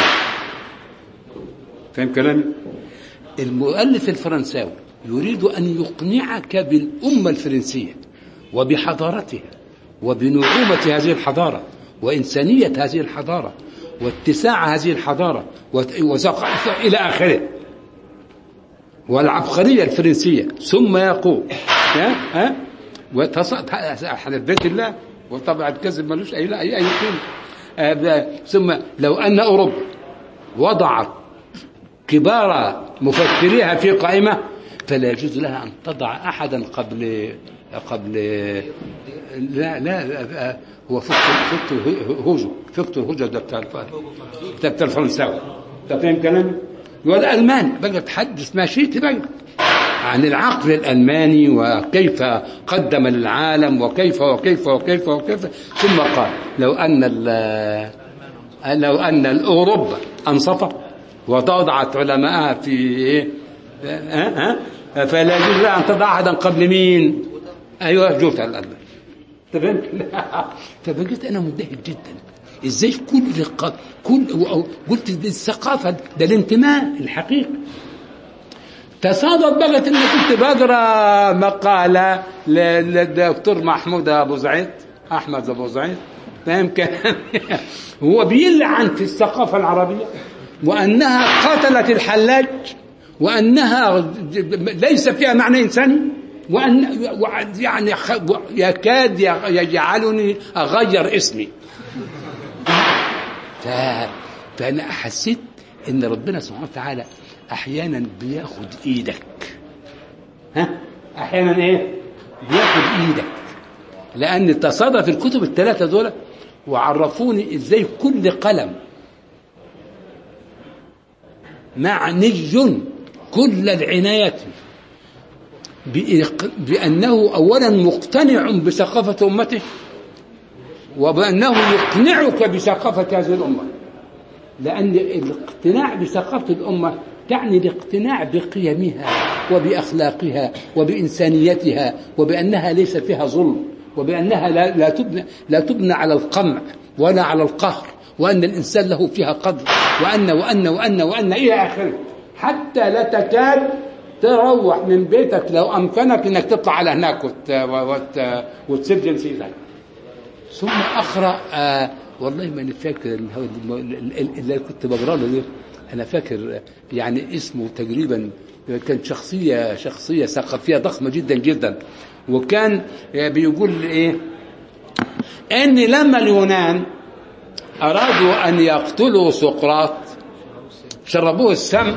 فهم كلامي؟ المؤلف الفرنساوي يريد أن يقنعك بالأمة الفرنسية وبحضارتها وبنعومة هذه الحضارة وإنسانية هذه الحضارة واتساع هذه الحضارة وت- وثقافة إلى آخره والعبقرية الفرنسية ثم يقول ها ها وتصد على بيت الله وطبعا الكذب ملوش أي لا أي أي قيمة آه، ب- ثم لو أن أوروبا وضعت كبار مفكريها في قائمة فلا يجوز لها أن تضع أحدا قبل قبل لا لا, لا هو فكتور فكتور هوجو فكتور هوجو ده بتاع الف- ده بتاع الفرنساوي انت فاهم كلامي؟ والألمان بقى تحدث ما شئت بقى عن العقل الألماني وكيف قدم للعالم وكيف وكيف وكيف وكيف ثم قال لو أن ال- لو أن أوروبا أنصفت وتوضعت علماءها في إيه؟ ها ها فلا يجوز لها أن تضع أحدا قبل مين؟ أيوه جوت الألمان أنت فهمت؟ فبقيت أنا مندهش جدا ازاي كل ق... كل قلت دي الثقافه ده الانتماء الحقيقي تصادف بقت اني كنت بقرا مقاله ل- للدكتور محمود ابو زعيد احمد ابو زعيد فاهم كلام هو بيلعن في الثقافه العربيه وانها قتلت الحلاج وانها ليس فيها معنى انساني وان وع- يعني خ- يكاد يجعلني اغير اسمي ف... فانا حسيت ان ربنا سبحانه وتعالى احيانا بياخد ايدك ها احيانا ايه بياخد ايدك لان تصادف الكتب الثلاثه دول وعرفوني ازاي كل قلم معني كل العنايه بإق- بانه اولا مقتنع بثقافه امته وبأنه يقنعك بثقافة هذه الأمة لأن الاقتناع بثقافة الأمة تعني الاقتناع بقيمها وبأخلاقها وبإنسانيتها وبأنها ليس فيها ظلم وبأنها لا, لا, تبنى, لا تبنى على القمع ولا على القهر وأن الإنسان له فيها قدر وأن وأن وأن وأن إلى آخره حتى لا تكاد تروح من بيتك لو أمكنك أنك تطلع على هناك وت... وت... وتسيب جنسيتك ثم اقرا آه والله ماني فاكر ال- هو الم- ال- ال- اللي كنت بقرا له ده انا فاكر آه، يعني اسمه تقريبا كان شخصيه شخصيه ثقافيه ضخمه جدا جدا وكان آه، بيقول ايه ان لما اليونان ارادوا ان يقتلوا سقراط شربوه السم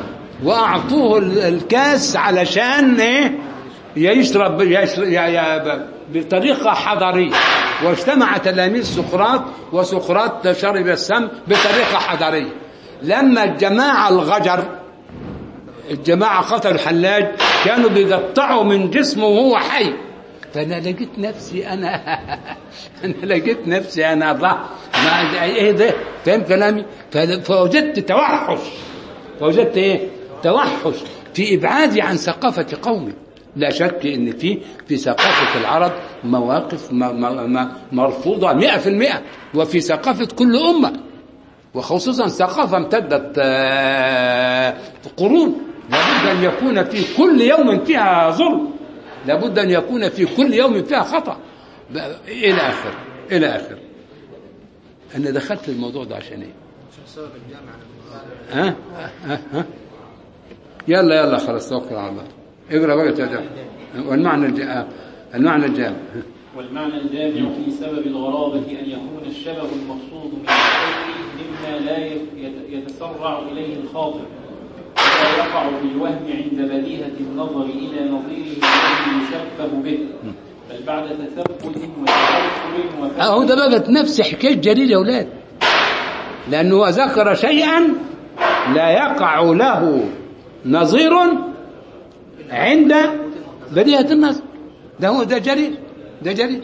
وأعطوه ال- الكاس علشان إيه يشرب يشرب يا- يا- بطريقة حضارية واجتمع تلاميذ سقراط وسقراط شرب السم بطريقة حضارية لما الجماعة الغجر الجماعة قتلوا الحلاج كانوا بيقطعوا من جسمه وهو حي فأنا لقيت نفسي أنا أنا لقيت نفسي أنا الله ما إيه ده فاهم كلامي ف- فوجدت توحش فوجدت إيه توحش في إبعادي عن ثقافة قومي لا شك ان في في ثقافه العرب مواقف م- م- م- مرفوضه 100% وفي ثقافه كل امه وخصوصا ثقافة امتدت آه، قرون لابد أن يكون في كل يوم فيها ظلم لابد أن يكون في كل يوم فيها خطأ ب- إلى آخر إلى آخر أنا دخلت الموضوع ده عشان إيه عشان سبب الجامع ها ها ها يلا يلا خلاص توكل على الله اقرا بقى تدع والمعنى الج... آه، المعنى الجامع والمعنى الجامع في سبب الغرابة أن يكون الشبه المقصود من الشيء مما لا يت- يتسرع إليه الخاطر ولا يقع في الوهم عند بديهة النظر إلى نظيره الذي يشبه به بل بعد تثبت وتذكر اهو ده بقت نفس حكايه جرير يا اولاد لانه ذكر شيئا لا يقع له نظير عند بديهه النظر ده هو ده جرير ده جرير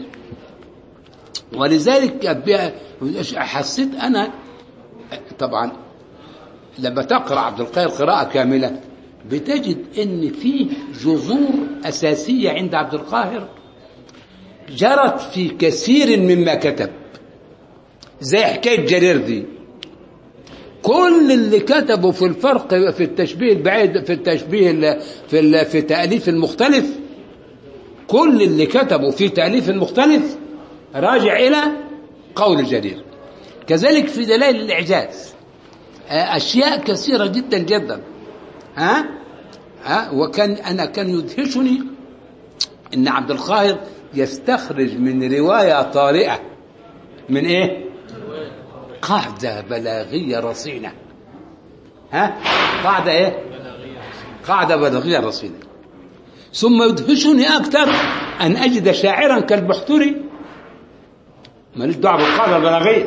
ولذلك أبي- حسيت انا طبعا لما تقرا عبد القاهر قراءه كامله بتجد ان فيه جذور اساسيه عند عبد القاهر جرت في كثير مما كتب زي حكاية جرير دي كل اللي كتبوا في الفرق في التشبيه البعيد في التشبيه ال- في ال- في تأليف المختلف كل اللي كتبوا في تأليف المختلف راجع إلى قول جرير كذلك في دلائل الإعجاز آه، أشياء كثيرة جدا جدا ها ها وكان أنا كان يدهشني ان عبد القاهر يستخرج من روايه طارئه من ايه قاعده بلاغيه رصينه ها قاعده ايه قاعده بلاغيه رصينه ثم يدهشني اكثر ان اجد شاعرا كالبحتري ماليش دعوه بالقاعده البلاغيه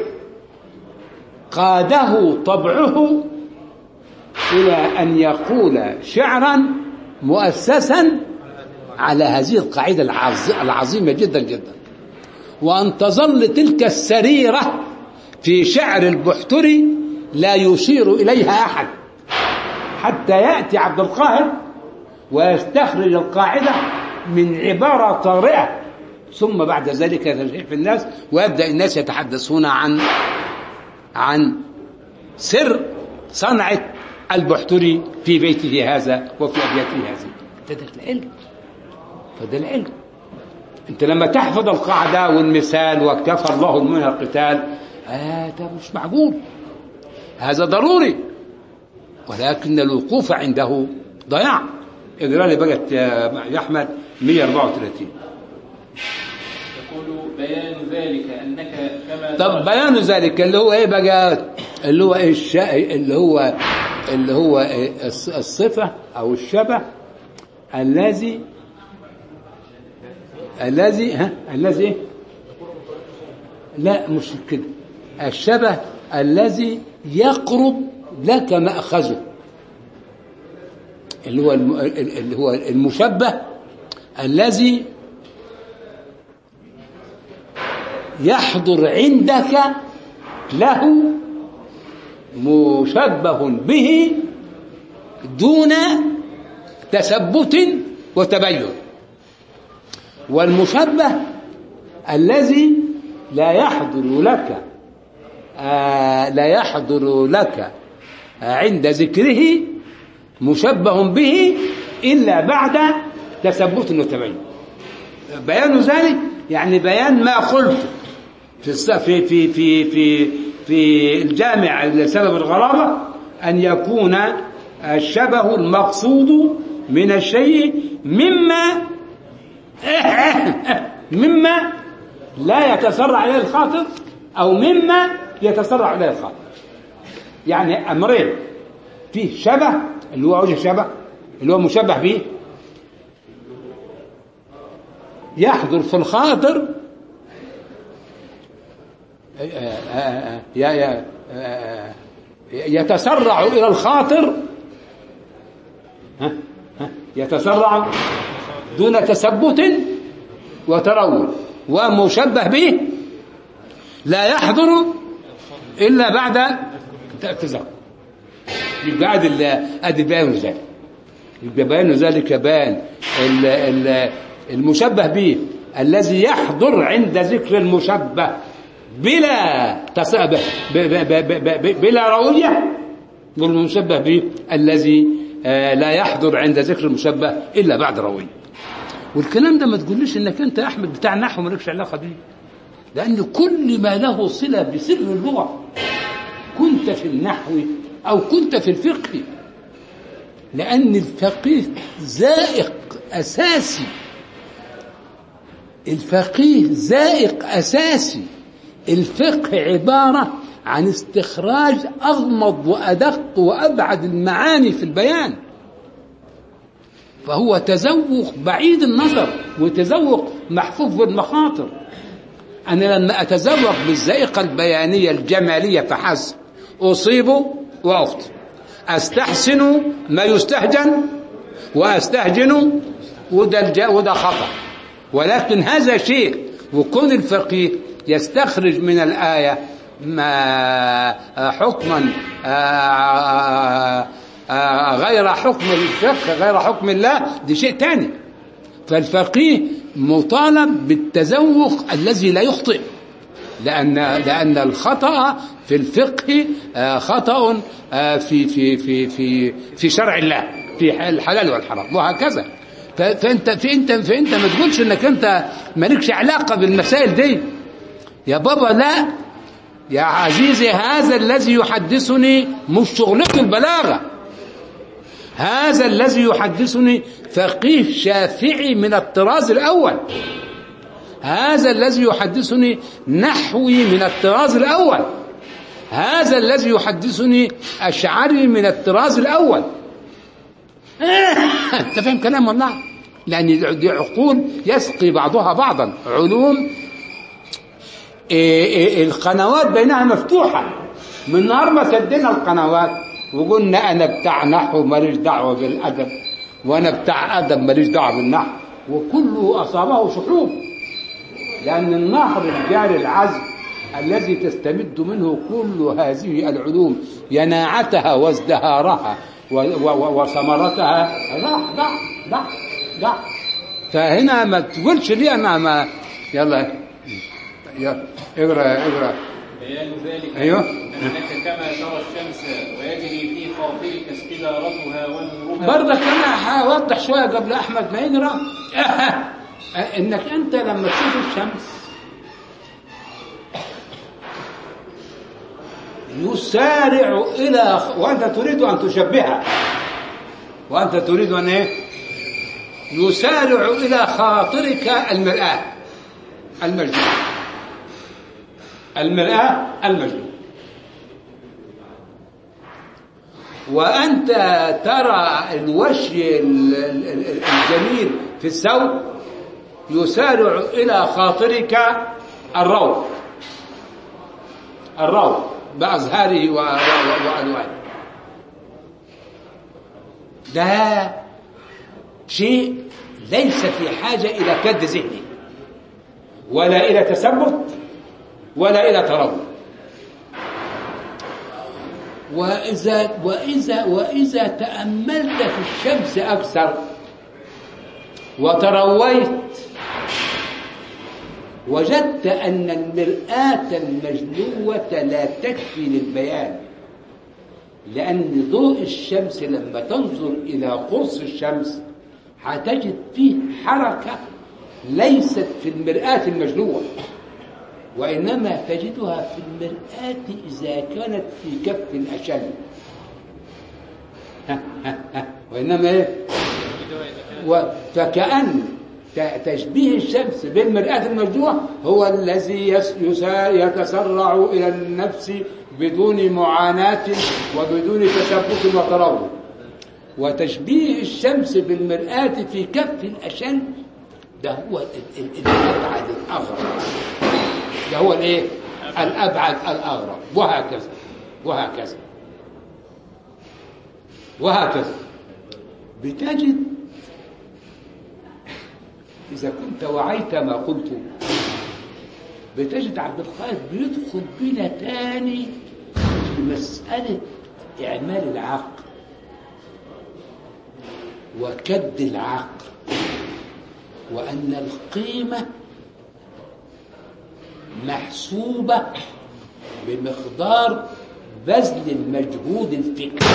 قاده طبعه الى ان يقول شعرا مؤسسا على هذه القاعدة العظ- العظيمة جدا جدا وأن تظل تلك السريرة في شعر البحتري لا يشير إليها أحد حتى يأتي عبد القاهر ويستخرج القاعدة من عبارة طارئة ثم بعد ذلك يتشيع في الناس ويبدأ الناس يتحدثون عن عن سر صنعة البحتري في بيته هذا وفي أبياته هذه ده ده العلم فده العلم انت لما تحفظ القاعدة والمثال واكتفى الله من القتال آه ده مش معقول هذا ضروري ولكن الوقوف عنده ضياع اقرا لي بقت يا يا احمد 134 يقول بيان ذلك أنك كما طب بيان ذلك اللي هو ايه بقى اللي هو ايه الشا... اللي هو اللي هو إيه الص- الصفة او الشبه الذي الذي ها الذي إيه؟ لا مش كده الشبه الذي يقرب لك مأخذه اللي هو الم... اللي هو المشبه الذي يحضر عندك له مشبه به دون تثبت وتبين والمشبه الذي لا يحضر لك آه لا يحضر لك آه عند ذكره مشبه به إلا بعد تثبت وتبين بيان ذلك يعني بيان ما قلته في الس- في في في في في الجامع لسبب الغرابة أن يكون الشبه المقصود من الشيء مما مما لا يتسرع إليه الخاطر أو مما يتسرع إليه الخاطر يعني أمرين فيه شبه اللي هو وجه شبه اللي هو مشبه به يحضر في الخاطر ي- ي- يتسرع إلى الخاطر ها؟ ها؟ يتسرع دون تثبت وتروي ومشبه به لا يحضر إلا بعد تذكر يبقى ادي ال- ادي بيان ذلك يبقى بيان ذلك بيان ال- ال- المشبه به الذي يحضر عند ذكر المشبه بلا تص... ب... ب... ب... ب... ب... بلا روية والمشبه به الذي آه، لا يحضر عند ذكر المشبه إلا بعد روية والكلام ده ما تقوليش انك انت يا احمد بتاع النحو مالكش علاقه بيه لان كل ما له صله بسر اللغه كنت في النحو او كنت في الفقه لان الفقيه زائق اساسي الفقيه زائق اساسي الفقه عباره عن استخراج اغمض وادق وابعد المعاني في البيان فهو تذوق بعيد النظر وتذوق محفوف بالمخاطر أنا لما أتذوق بالذائقة البيانية الجمالية فحسب أصيب وأخطئ أستحسن ما يستهجن وأستهجن وده, الج- وده خطأ ولكن هذا شيء وكون الفقيه يستخرج من الآية ما حكما آه، آه، غير حكم الفقه غير حكم الله دي شيء تاني فالفقيه مطالب بالتذوق الذي لا يخطئ لأن لأن الخطأ في الفقه آه، خطأ آه، في في في في في شرع الله في الحلال والحرام وهكذا ف- فانت فانت فانت ما تقولش انك انت مالكش علاقه بالمسائل دي يا بابا لا يا عزيزي هذا الذي يحدثني مش شغلته البلاغه هذا الذي يحدثني فقيه شافعي من الطراز الأول هذا الذي يحدثني نحوي من الطراز الأول هذا الذي يحدثني أشعري من الطراز الأول أنت فاهم كلام والله لأن دي عقول يسقي بعضها بعضا علوم إيه إيه القنوات بينها مفتوحة من نهار ما سدنا القنوات وقلنا أنا بتاع نحو ماليش دعوة بالأدب وأنا بتاع أدب ماليش دعوة بالنحو وكله أصابه شحوب لأن النهر الجاري العذب الذي تستمد منه كل هذه العلوم يناعتها وازدهارها و- و- و- وثمرتها راح ضع ضع ضع فهنا ما تقولش لي أنا ما يلا يلا اقرا اقرا بيان ذلك أيوه. أنك كما ترى الشمس ويجري في خاطرك استدارتها ونورها برضك انا هوضح شويه قبل احمد ما يقرا انك انت لما تشوف الشمس يسارع الى وانت تريد ان تشبهها وانت تريد ان ايه يسارع الى خاطرك المراه المجنون المراه المجنون وأنت ترى الوشي ال- ال- ال- الجميل في الثوب يسارع إلى خاطرك الروض الروض بأزهاره و- و- و- وألوانه ده شيء ليس في حاجة إلى كد ذهني ولا إلى تثبت ولا إلى تروي وإذا وإذا وإذا تأملت في الشمس أكثر وترويت وجدت أن المرآة المجلوة لا تكفي للبيان لأن ضوء الشمس لما تنظر إلى قرص الشمس هتجد فيه حركة ليست في المرآة المجلوة وإنما تجدها في المرآة إذا كانت في كف أشل ها ها ها وإنما إيه؟ و- فكأن ت- تشبيه الشمس بالمرآة المرجوة هو الذي يس- يسا- يتسرع إلى النفس بدون معاناة وبدون تشبك وتروي وتشبيه الشمس بالمرآة في كف الأشل ده هو ال- ال- الأبعد الأغرب ده هو الايه الأبعد الأغرب وهكذا وهكذا وهكذا بتجد إذا كنت وعيت ما قلت بتجد عبد القادر بيدخل بنا تاني في مسألة إعمال العقل وكد العقل وأن القيمة محسوبة بمقدار بذل المجهود الفكري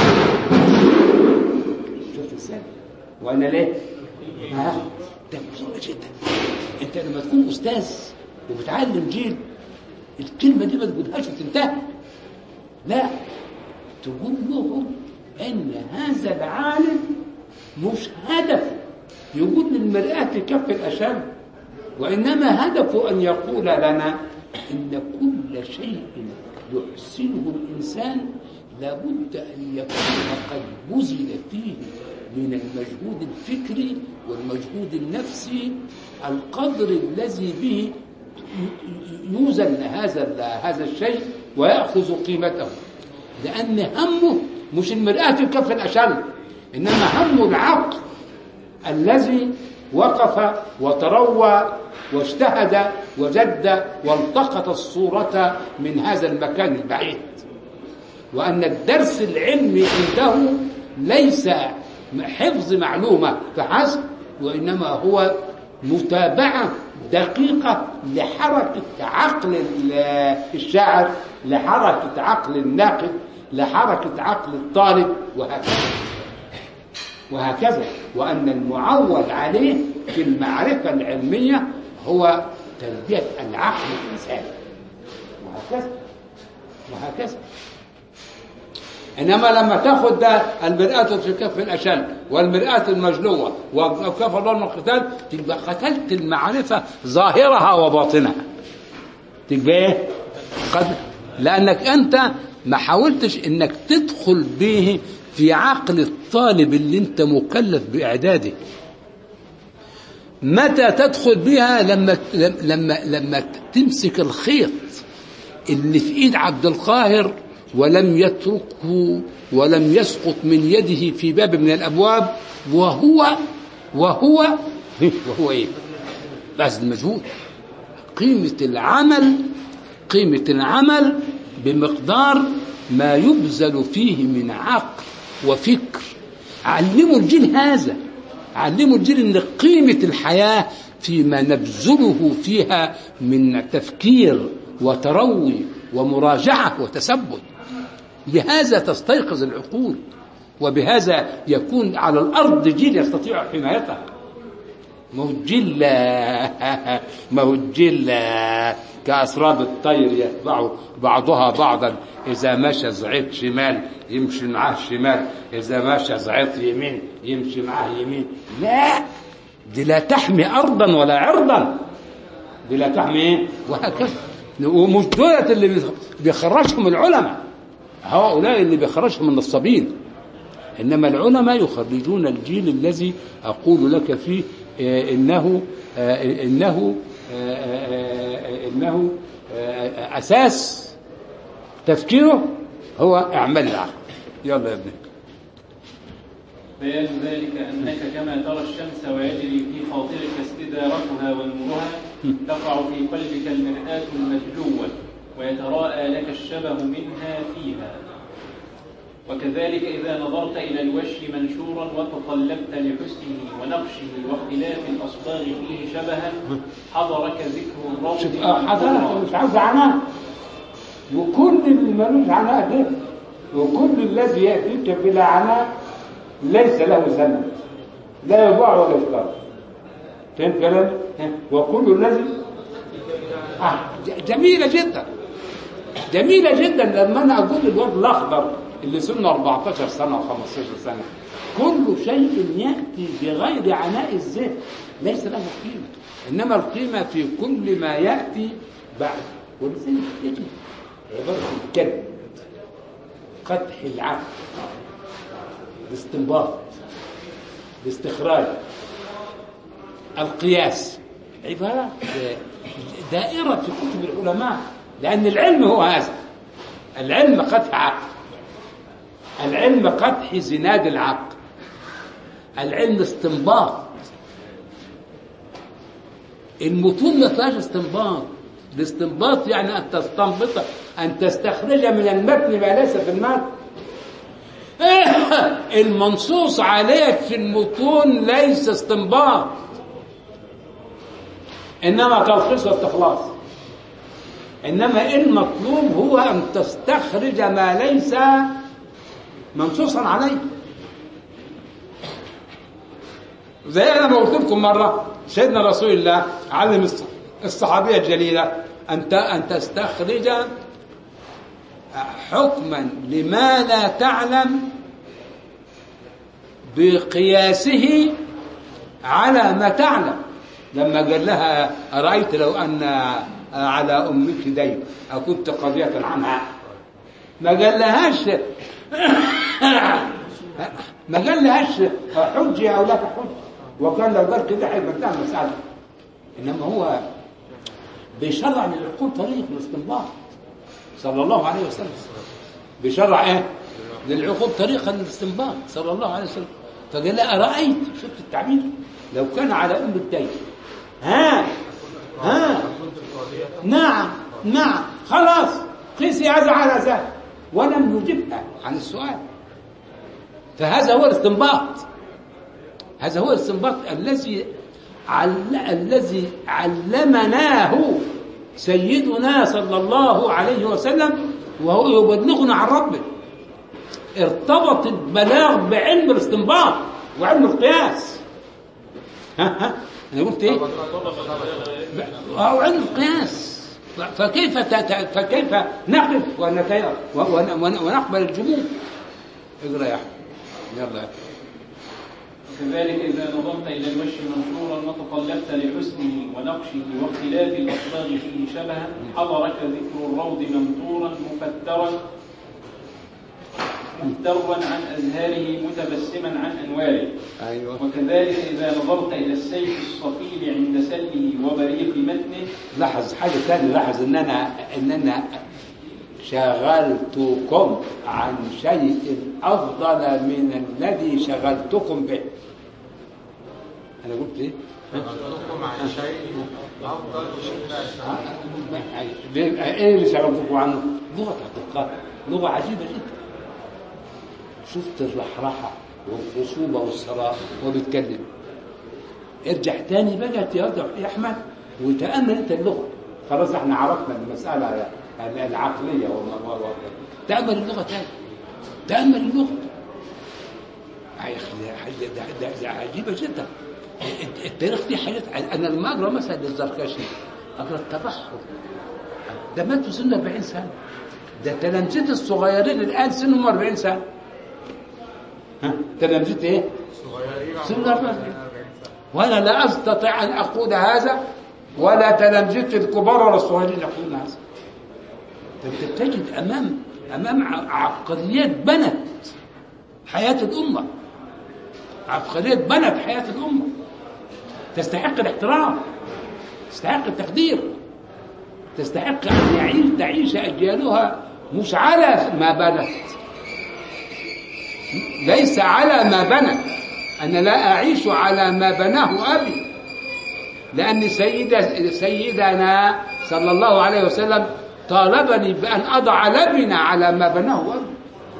شوف ازاي وانا ليه ها ده مهمة جدا انت لما تكون استاذ وبتعلم جيل الكلمة دي ما تقولهاش وتنتهي لا تقول لهم ان هذا العالم مش هدفه يقول للمرآة في كف الأشم وإنما هدفه أن يقول لنا إن كل شيء يحسنه الإنسان لابد أن يكون قد بذل فيه من المجهود الفكري والمجهود النفسي القدر الذي به يوزن هذا هذا الشيء ويأخذ قيمته لأن همه مش المرآة في كف الأشل إنما همه العقل الذي وقف وتروى واجتهد وجد والتقط الصورة من هذا المكان البعيد وأن الدرس العلمي عنده ليس حفظ معلومة فحسب وإنما هو متابعة دقيقة لحركة عقل الشاعر لحركة عقل الناقد لحركة عقل الطالب وهكذا وهكذا وأن المعول عليه في المعرفة العلمية هو تربية العقل الإنساني وهكذا وهكذا إنما لما تاخد ده المرآة في كف الأشل والمرآة المجلوة وكف الله من القتال تبقى قتلت المعرفة ظاهرها وباطنها تبقى إيه؟ قد لأنك أنت ما حاولتش إنك تدخل به في عقل الطالب اللي أنت مكلف بإعداده متى تدخل بها لما لما لما تمسك الخيط اللي في ايد عبد القاهر ولم يتركه ولم يسقط من يده في باب من الابواب وهو وهو وهو ايه؟ بذل المجهود قيمة العمل قيمة العمل بمقدار ما يبذل فيه من عقل وفكر علموا الجيل هذا علموا الجيل ان قيمة الحياة فيما نبذله فيها من تفكير وتروي ومراجعة وتثبت بهذا تستيقظ العقول وبهذا يكون على الأرض جيل يستطيع حمايتها ما هو الجيل ما هو الجيل كأسراب الطير يتبع بعضها بعضا إذا مشى زعيط شمال يمشي معاه شمال إذا مشى زعيط يمين يمشي معاه يمين لا دي لا تحمي أرضا ولا عرضا دي لا تحمي إيه وهكذا ومش دولة اللي بيخرجهم العلماء هؤلاء اللي بيخرجهم النصابين إنما العلماء يخرجون الجيل الذي أقول لك فيه آه إنه آه إنه آه إنه أساس تفكيره هو أعمال العقل يلا يا ابني بيان ذلك أنك كما ترى الشمس ويجري في خاطرك استدارتها ونورها تقع في قلبك المرآة المجلوة ويتراءى لك الشبه منها فيها وكذلك إذا نظرت إلى الوشي منشورا وتطلبت لحسنه ونقشه واختلاف الأصباغ فيه شبها حضرك ذكر الروض شوف آه حضرتك مش عاوز عناء وكل اللي ملوش عناء ده وكل الذي يأتيك بلا عناء ليس له سند لا يباع ولا يشترى فهمت كلامي؟ وكل الذي آه جميلة جدا جميلة جدا لما أنا أقول الواد الأخضر اللي سنه 14 سنة و15 سنة كل شيء يأتي بغير عناء الذهن ليس له قيمة إنما القيمة في كل ما يأتي بعد ولذلك تجد عبارة الكذب قدح العقل الاستنباط الاستخراج القياس عبارة دائرة في كتب العلماء لأن العلم هو هذا العلم قدح عقل العلم قدح زناد العقل العلم استنباط المتون ما فيهاش استنباط الاستنباط يعني أن تستنبط أن تستخرج من المتن ما ليس في المتن المنصوص عليه في المتون ليس استنباط إنما تلخيص واستخلاص إنما المطلوب هو أن تستخرج ما ليس منصوصا عليه زي أنا ما قلت لكم مرة سيدنا رسول الله علم الص- الصحابية الجليلة أن ت- أن تستخرج حكما لما لا تعلم بقياسه على ما تعلم لما قال لها أرأيت لو أن على أمك دين أكنت قضية عنها ما قال لهاش ما قال لهاش حجي أو لا تحج وكان لو قال كده هيبقى انتهى المسألة إنما هو بيشرع للعقول طريق الاستنباط صلى الله عليه وسلم بيشرع ايه للعقول طريقا للاستنباط صلى الله عليه وسلم فقال لها أرأيت شفت التعبير لو كان على أم الدين ها ها نعم نعم خلاص قيسي هذا على ذاك ولم نجبها عن السؤال فهذا هو الاستنباط هذا هو الاستنباط الذي عل... الذي علمناه سيدنا صلى الله عليه وسلم وهو يبلغنا عن ربه ارتبط البلاغ بعلم الاستنباط وعلم القياس ها ها انا قلت ايه أو علم القياس فكيف ت- فكيف نقف ونتيار ون- ون- ونقبل الجموع اقرا يا احمد يلا يا أحمد. وكذلك إذا نظرت إلى الوجه منشورا وتقلبت لحسنه ونقشه واختلاف الأصباغ فيه شبها حضرك ذكر الروض ممتورا مفترا مفترا عن أزهاره متبسما عن أنواره ايوه وكذلك إذا نظرت إلى السيف الصفيل عند سله وبريق متنه لاحظ حاجه ثانيه لاحظ ان انا ان انا شغلتكم عن شيء افضل من الذي شغلتكم به انا قلت ايه شغلتكم عن شيء أفضل ليه- ايه اللي شغلتكم عنه لغه اعتقاد لغه عجيبه جدا شفت الرحرحه والخصوبه والصراخ وبيتكلم ارجع تاني بقى يا يا احمد وتامل انت اللغه خلاص احنا عرفنا المساله العقليه وما- و- و- تامل اللغه تاني تامل اللغه يا اخي ده حاجه ده, ده, ده عجيبه جدا التاريخ فيه حاجات انا لما اقرا مثلا للزركشي اقرا التبحر ده مات في سن 40 سنه ده تلامذتي الصغيرين الان سنهم 40 سنه ها تلامذتي ايه؟ صغيرين سن 40 وانا لا استطيع ان اقول هذا ولا تلامذتي الكبار ولا الصغيرين يقولون هذا فانت تجد امام امام ع- عبقريات بنت حياه الامه عبقريات بنت حياه الامه تستحق الاحترام تستحق التقدير تستحق ان يعيش تعيش اجيالها مش على ما بنت ليس على ما بنت أنا لا أعيش على ما بناه أبي لأن سيدة سيدنا صلى الله عليه وسلم طالبني بأن أضع لبنة على ما بناه أبي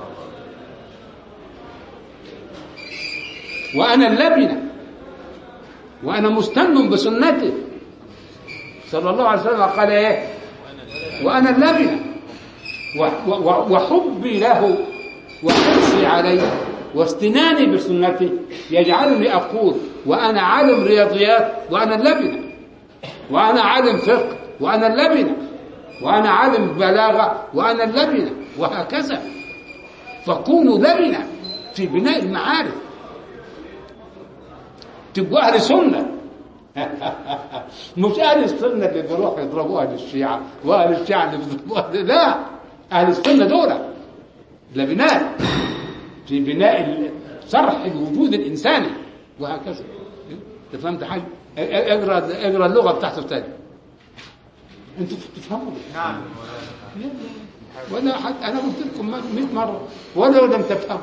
وأنا اللبنة وأنا مستن بسنته صلى الله عليه وسلم قال إيه وأنا اللبنة و- و- وحبي له وحرصي عليه واستناني بسنته يجعلني أقول وأنا عالم رياضيات وأنا اللبنة وأنا عالم فقه وأنا اللبنة وأنا عالم بلاغة وأنا اللبنة وهكذا فكونوا لبنة في بناء المعارف تبقوا أهل سنة مش أهل السنة اللي بيروحوا يضربوا أهل الشيعة وأهل الشيعة اللي بيضربوا أهل لا أهل السنة دول لبنات في بناء ال- صرح الوجود الإنساني وهكذا انت فهمت حاجه اقرا اقرا اللغه بتاعته تاني انتوا بتفهموا نعم ولا حتى انا قلت لكم 100 مره ولا لم تفهموا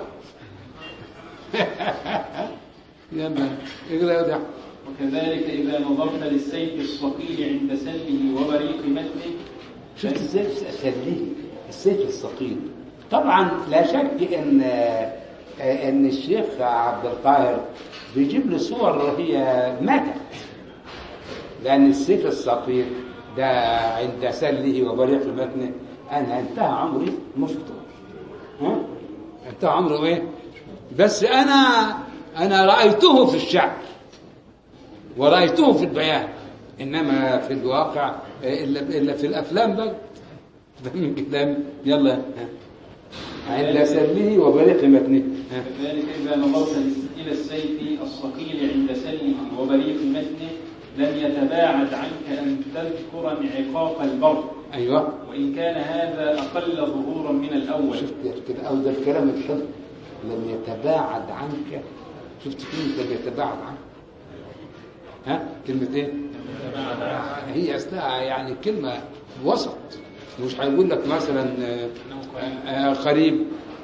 يلا اقرا يا ده وكذلك إذا نظرت للسيف الصقيل عند سله وبريق متنه شفت ازاي سليه السيف الثقيل طبعا لا شك ان ان الشيخ عبد القاهر بيجيب لي صور هي متى لان السيف الثقيل ده عند سله وبريق متنه انا انتهى عمري ما شفتوش ها انتهى عمره ايه بس انا انا رايته في الشعر ورأيته في البيان إنما في الواقع إلا, إلا في الأفلام بقى ده من كلام يلا ها. عند سله وبريق متنه ها. كذلك إذا نظرت إلى السيف الصقيل عند سله وبريق متنه لم يتباعد عنك أن تذكر انعقاق البرق أيوه وإن كان هذا أقل ظهورا من الأول شفت كده أو ده الكلام الحلو لم يتباعد عنك شفت كلمة لم يتباعد عنك ها كلمة إيه؟ هي أصلها يعني كلمة وسط مش هيقول لك مثلا آه، آه، قريب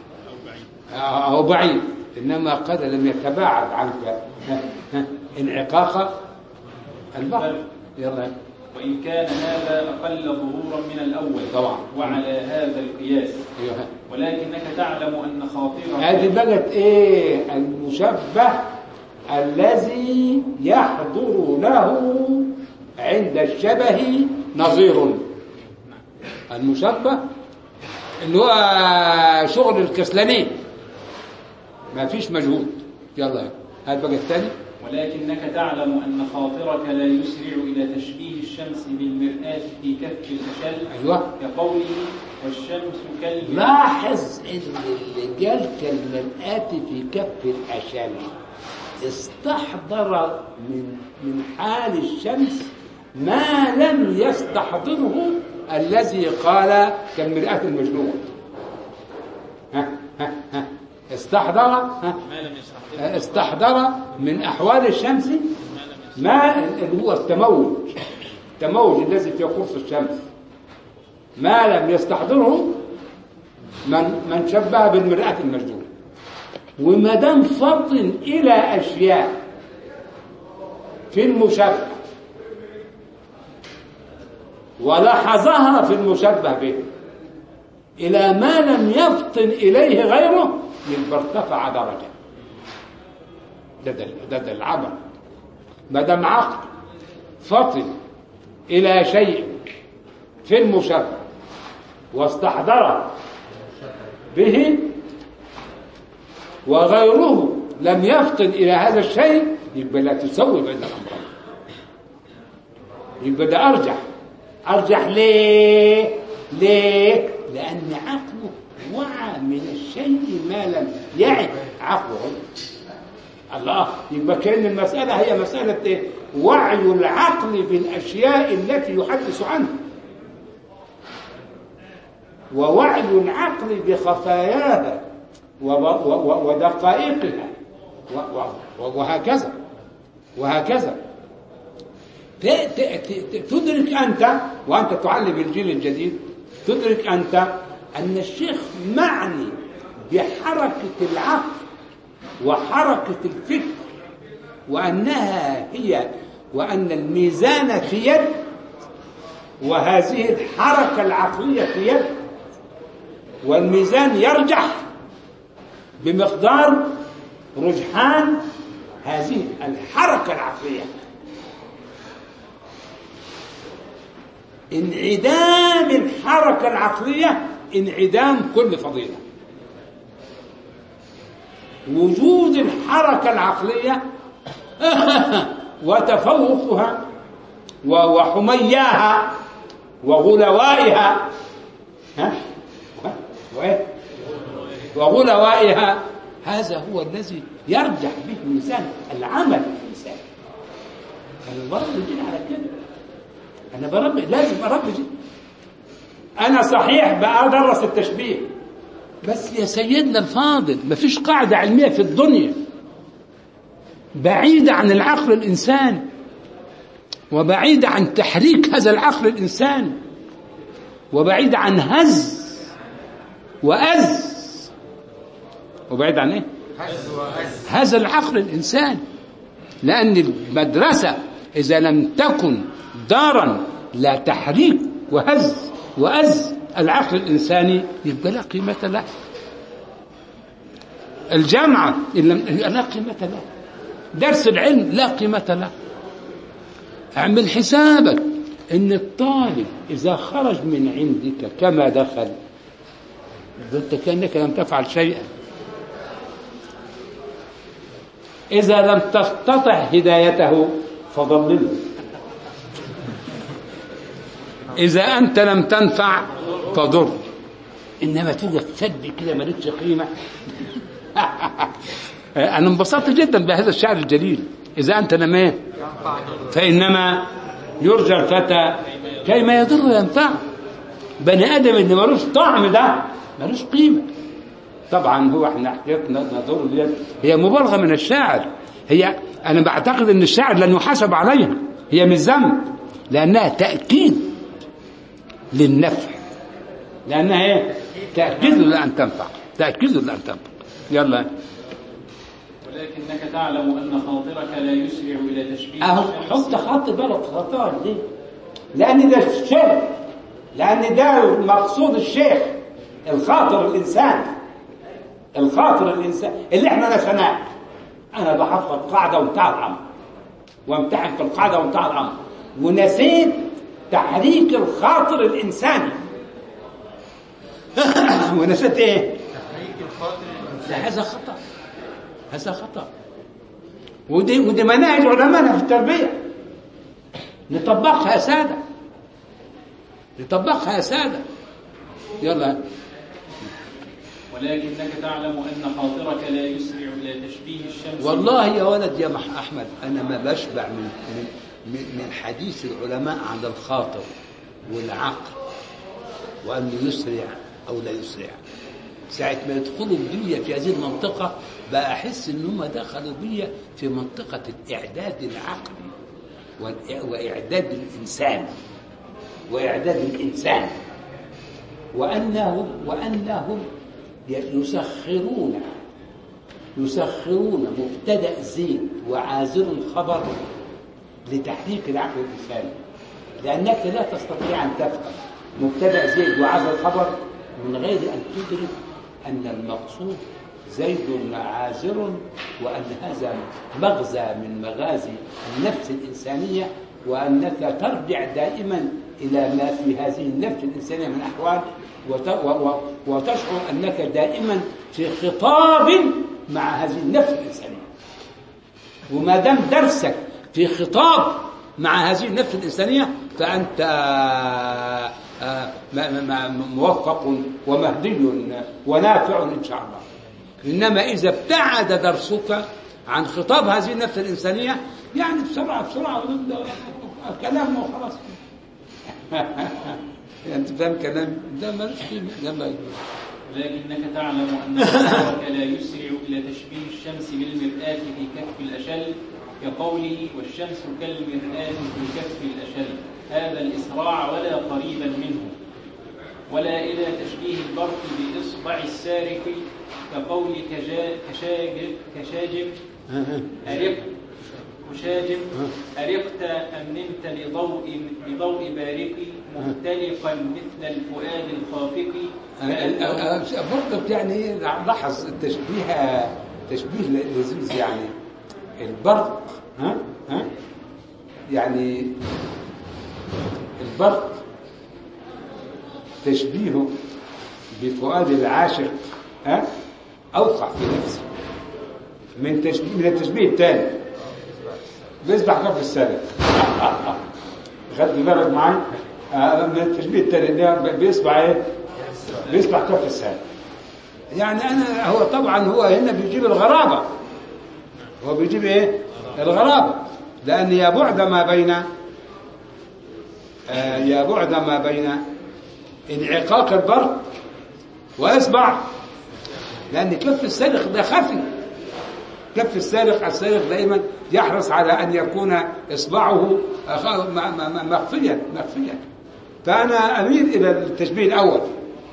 آه، أو بعيد إنما قد لم يتباعد عنك ها، ها، انعقاق البحر يلا وإن كان هذا أقل ظهورا من الأول طبعا. وعلى هذا القياس أيوه ولكنك تعلم أن خاطرك هذه بقت ايه المشبه الذي يحضر له عند الشبه نظير المشبه اللي هو شغل الكسلانين ما فيش مجهود يلا هات بقى الثاني ولكنك تعلم أن خاطرك لا يسرع إلى تشبيه الشمس بالمرآة في كف الأشل ايوه كقوله والشمس كالمرآة لاحظ ان اللي قال كالمرآة في كف الأشل استحضر من من حال الشمس ما لم يستحضره الذي قال كالمرآة المجنون ها ها ها استحضر ها ما لم يستحضر استحضر من أحوال الشمس ما اللي هو التموج التموج الذي في قرص الشمس ما لم يستحضره من من شبه بالمرآة المجنون وما دام فطن إلى أشياء في المشبه ولاحظها في المشبه به إلى ما لم يفطن إليه غيره يبقى ارتفع درجة ده ده, ده, ده العمل ما دام عقل فطن إلى شيء في المشبه واستحضر به وغيره لم يفطن إلى هذا الشيء يبقى لا تسوي بين الأمرين يبقى ده أرجح أرجح ليه؟ ليه؟ لأن عقله وعى من الشيء ما لم يعد عقله الله يبقى كأن المسألة هي مسألة إيه؟ وعي العقل بالأشياء التي يحدث عنها ووعي العقل بخفاياها و- و- و- ودقائقها و- و- وهكذا وهكذا ت- ت- ت- تدرك أنت وأنت تعلم الجيل الجديد تدرك أنت أن الشيخ معني بحركة العقل وحركة الفكر وأنها هي وأن الميزان في يد وهذه الحركة العقلية في يد والميزان يرجح بمقدار رجحان هذه الحركة العقلية انعدام الحركة العقلية انعدام كل فضيلة وجود الحركة العقلية وتفوقها و- وحمياها وغلوائها ها؟ ها؟ وإيه؟ وغلوائها هذا هو الذي يرجح به الميزان العمل في الإنسان أنا بربي الجن على كده أنا بربي لازم أربي الجن أنا صحيح بقى أدرس التشبيه بس يا سيدنا الفاضل مفيش قاعدة علمية في الدنيا بعيدة عن العقل الإنساني وبعيدة عن تحريك هذا العقل الإنساني وبعيدة عن هز وأز وبعيد عن إيه؟ هز وهز هذا العقل الإنساني لأن المدرسة إذا لم تكن دارا لا تحريك وهز وأز العقل الإنساني يبقى لا قيمة له الجامعة إن لم لا قيمة له درس العلم لا قيمة له اعمل حسابك ان الطالب اذا خرج من عندك كما دخل انت كانك لم تفعل شيئا اذا لم تستطع هدايته فضلله اذا انت لم تنفع فضر انما توقف تشد كده مالكش قيمه انا انبسطت جدا بهذا الشعر الجليل اذا انت لم ايه ينفع ضد فإنما يرجى الفتى كيما يضر وينفع بني آدم اللي ملوش طعم ده ملوش قيمة طبعا هو احنا حكايتنا نظر ديت هي مبالغة من الشاعر هي أنا بعتقد أن الشاعر لن يحاسب عليها هي مش ذنب لأنها تأكيد للنفع لأنها ايه تأكيد لأن تنفع تأكيد لأن تنفع يلا ولكنك تعلم أن خاطرك لا يسرع إلى تشبيه اهو الشمس حط خط بلد خطأ ليه؟ لأن ده الشيخ لأن ده مقصود الشيخ الخاطر الإنسان الخاطر الإنسان اللي احنا نسيناه أنا بحفظ قاعدة وانتهى الأمر وامتحن في القاعدة وانتهى الأمر ونسيت تحريك الخاطر الإنساني ونسيت إيه؟ تحريك الخاطر لا هذا خطأ هذا خطأ ودي ودي مناهج علمائنا في التربية نطبقها يا سادة نطبقها يا سادة يلا ولكنك تعلم أن خاطرك لا يسرع إلى تشبيه الشمس والله يا ولد يا مح أحمد أنا ما بشبع من من من من حديث العلماء عن الخاطر والعقل وأنه يسرع أو لا يسرع ساعة ما يدخلوا بيا في هذه المنطقة بقى أحس إن هم دخلوا بيا في منطقة الإعداد العقلي والإع- وإعداد الإنسان وإعداد الإنسان وأنهم وأنهم يسخرون يسخرون مبتدأ زيد وعازر خبر لتحريك العقل الإنساني لأنك لا تستطيع أن تفهم مبتدأ زيد وعازر خبر من غير أن تدرك أن المقصود زيد عازر وأن هذا مغزى من مغازي النفس الإنسانية وأنك ترجع دائما إلى ما في هذه النفس الإنسانية من أحوال وت- و- و- وتشعر أنك دائما في خطاب مع هذه النفس الإنسانية وما دام درسك في خطاب مع هذه النفس الإنسانية فأنت آه، آه، م- م- موفق ومهدي ونافع إن شاء الله إنما إذا ابتعد درسك عن خطاب هذه النفس الإنسانية يعني بسرعة بسرعة كلام وخلاص أنت فاهم كلام ده ملوش قيمة يلا يلا. ولكنك تعلم أن خاطرك لا يسرع إلى تشبيه الشمس بالمرآة في كف الأشل كقوله والشمس كالمرآة في كف الأشل هذا الإسراع ولا قريبا منه ولا إلى تشبيه البرق بإصبع السارق كقول كجا- كشاجب كشاجب أرقت كشاجب أرقت أم نمت لضوء لضوء بارقي مختلقا مثل الفؤاد الخافق كأنه برضك يعني إيه، لاحظ التشبيه تشبيه لذيذ يعني البرق ها ها يعني البرق تشبيهه بفؤاد العاشق ها اوقع في نفسه من تشبيه من التشبيه الثاني بيسبح كف السنة خدت بالك معي آه، من التشبيه الثاني اللي هو بيسبح ايه بيسبح كف السنة يعني انا هو طبعا هو هنا بيجيب الغرابة هو بيجيب ايه الغرابة لان يا بعد ما بين آه، يا بعد ما بين انعقاق البرق واصبع لان كف السلخ ده خفي كف السارق السارق دائما يحرص على ان يكون اصبعه أخ- م- م- م- مخفيا مخفيا فانا اميل الى التشبيه الاول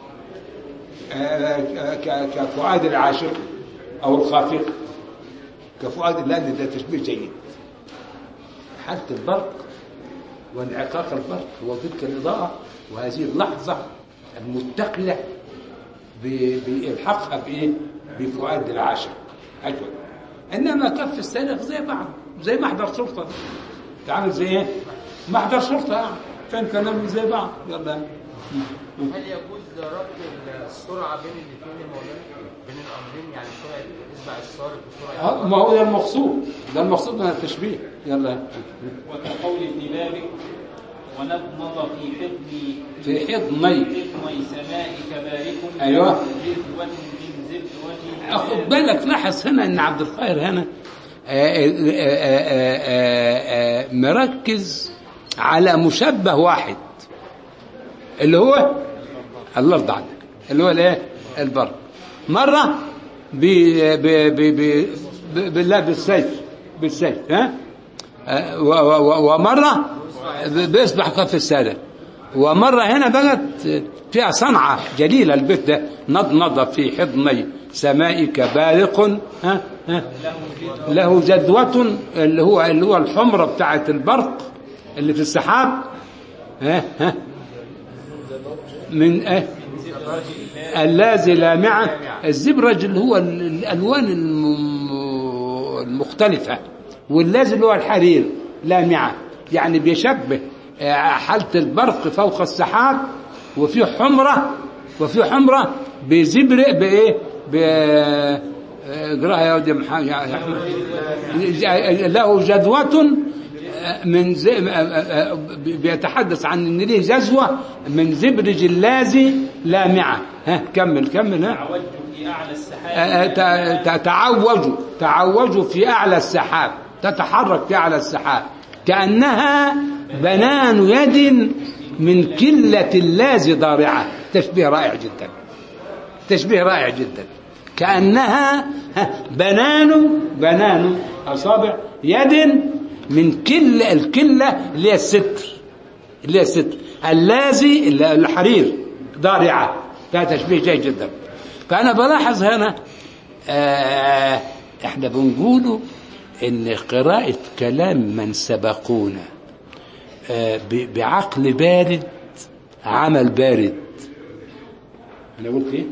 آه، ك- كفؤاد العاشق او الخافق كفؤاد لان ده تشبيه جيد حالة البرق وانعقاق البرق هو تلك الإضاءة وهذه اللحظة المتقلة ب- بإلحاقها بإيه؟ بفؤاد العاشق أجود إنما كف السلف زي بعض زي محضر شرطة تعمل زي إيه؟ محضر شرطة يعني كان كلام زي بعض يلا هل يجوز ربط السرعة بين الاثنين يا مولانا؟ بين الأمرين يعني سرعة إصبع السارق وسرعة آه، ما هو ده المقصود ده المقصود من التشبيه يلا وكقول ابن بابك ونضمض في حضن في حضني حضني سمائك بارك أيوة. زدوة من زدوة خد بالك لاحظ هنا ان عبد القاهر هنا آه، آه، آه، آه، آه، مركز على مشبه واحد اللي هو الله يرضى عنك اللي هو الايه البرق مره ب ب ب ب ب- بالله بالسيف بالسيف ها آه، و- و- و- ومره ب- بيصبح كف الساده ومره هنا بقت فيها صنعه جليله البيت ده نضنض في حضني سمائك بارق ها ها له جدوة اللي هو اللي هو الحمرة بتاعة البرق اللي في السحاب ها ها من ايه اللاذي لامعة الزبرج اللي هو ال- الألوان الم- المختلفة واللاذي اللي هو الحرير لامعة يعني بيشبه آه، حالة البرق فوق السحاب وفي حمرة وفي حمرة بزبر بإيه ب آه، اقراها يا ودي محمد يا يا أحمد. له جدوة من زي بيتحدث عن ان ليه جزوه من زبرج اللازي لامعه ها كمل كمل ها تعوج في أعلى آه، السحاب ت- ت- تعوجوا تعوجوا في اعلى السحاب تتحرك في اعلى السحاب كانها بنان يد من كله اللازي ضارعه تشبيه رائع جدا تشبيه رائع جدا كأنها ها، بنان بنان أصابع يد من كل الكلة اللي هي الستر اللي هي الستر اللازي اللي- الحرير ضارعة ده تشبيه جيد جدا فأنا بلاحظ هنا آه احنا بنقوله ان قراءة كلام من سبقونا آه ب- بعقل بارد عمل بارد انا قلت ايه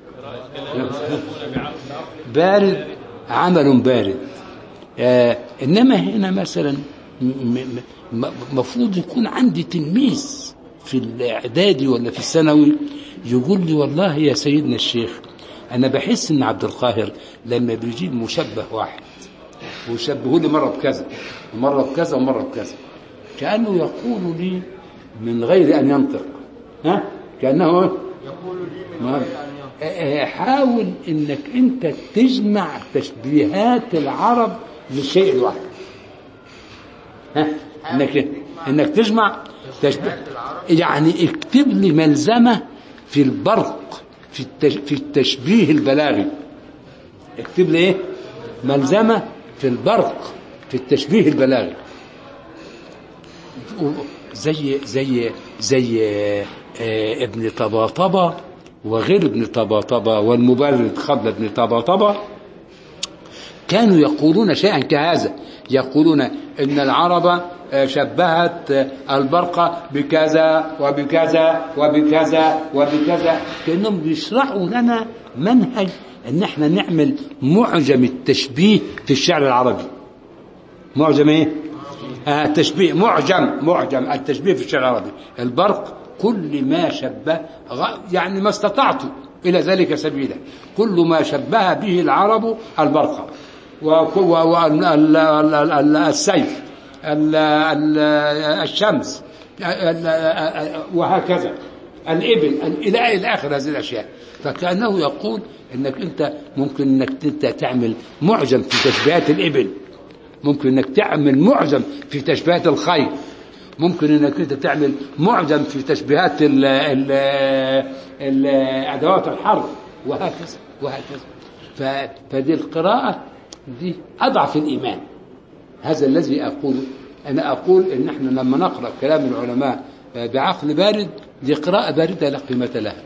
بارد عمل بارد آه انما هنا مثلا المفروض يكون عندي تلميذ في الاعدادي ولا في الثانوي يقول لي والله يا سيدنا الشيخ انا بحس ان عبد القاهر لما بيجيب مشبه واحد ويشبهه لي مره بكذا ومره بكذا ومره بكذا كانه يقول لي من غير ان ينطق ها كانه يقول لي من ما- غير أن ينطق آه، حاول انك انت تجمع تشبيهات العرب للشيء الواحد ها انك انك تجمع تشبيه يعني اكتب لي ملزمه في البرق في التش... في التشبيه البلاغي اكتب لي ايه ملزمه في البرق في التشبيه البلاغي زي زي زي آه، ابن طباطبة وغير ابن طباطبة والمبرد قبل ابن طباطبة كانوا يقولون شيئا كهذا يقولون ان العرب آه، شبهت آه، البرق بكذا وبكذا وبكذا وبكذا كانهم بيشرحوا لنا منهج ان احنا نعمل معجم التشبيه في الشعر العربي معجم ايه آه تشبيه معجم معجم التشبيه في الشعر العربي البرق كل ما شبه غ- يعني ما استطعت الى ذلك سبيلا كل ما شبه به العرب البرق والسيف الشمس ال- ال- وهكذا الابل ال- الى الى اخر هذه الاشياء فكانه يقول انك انت ممكن انك انت تعمل معجم في تشبيهات الابل ممكن انك تعمل معجم في تشبيهات الخيل ممكن انك انت تعمل معجم في تشبيهات ال ال ال ادوات الحرب وهكذا وهكذا ف- فدي القراءه دي أضعف الإيمان هذا الذي أقوله أنا أقول إن إحنا لما نقرأ كلام العلماء بعقل بارد دي قراءة باردة لا قيمة لها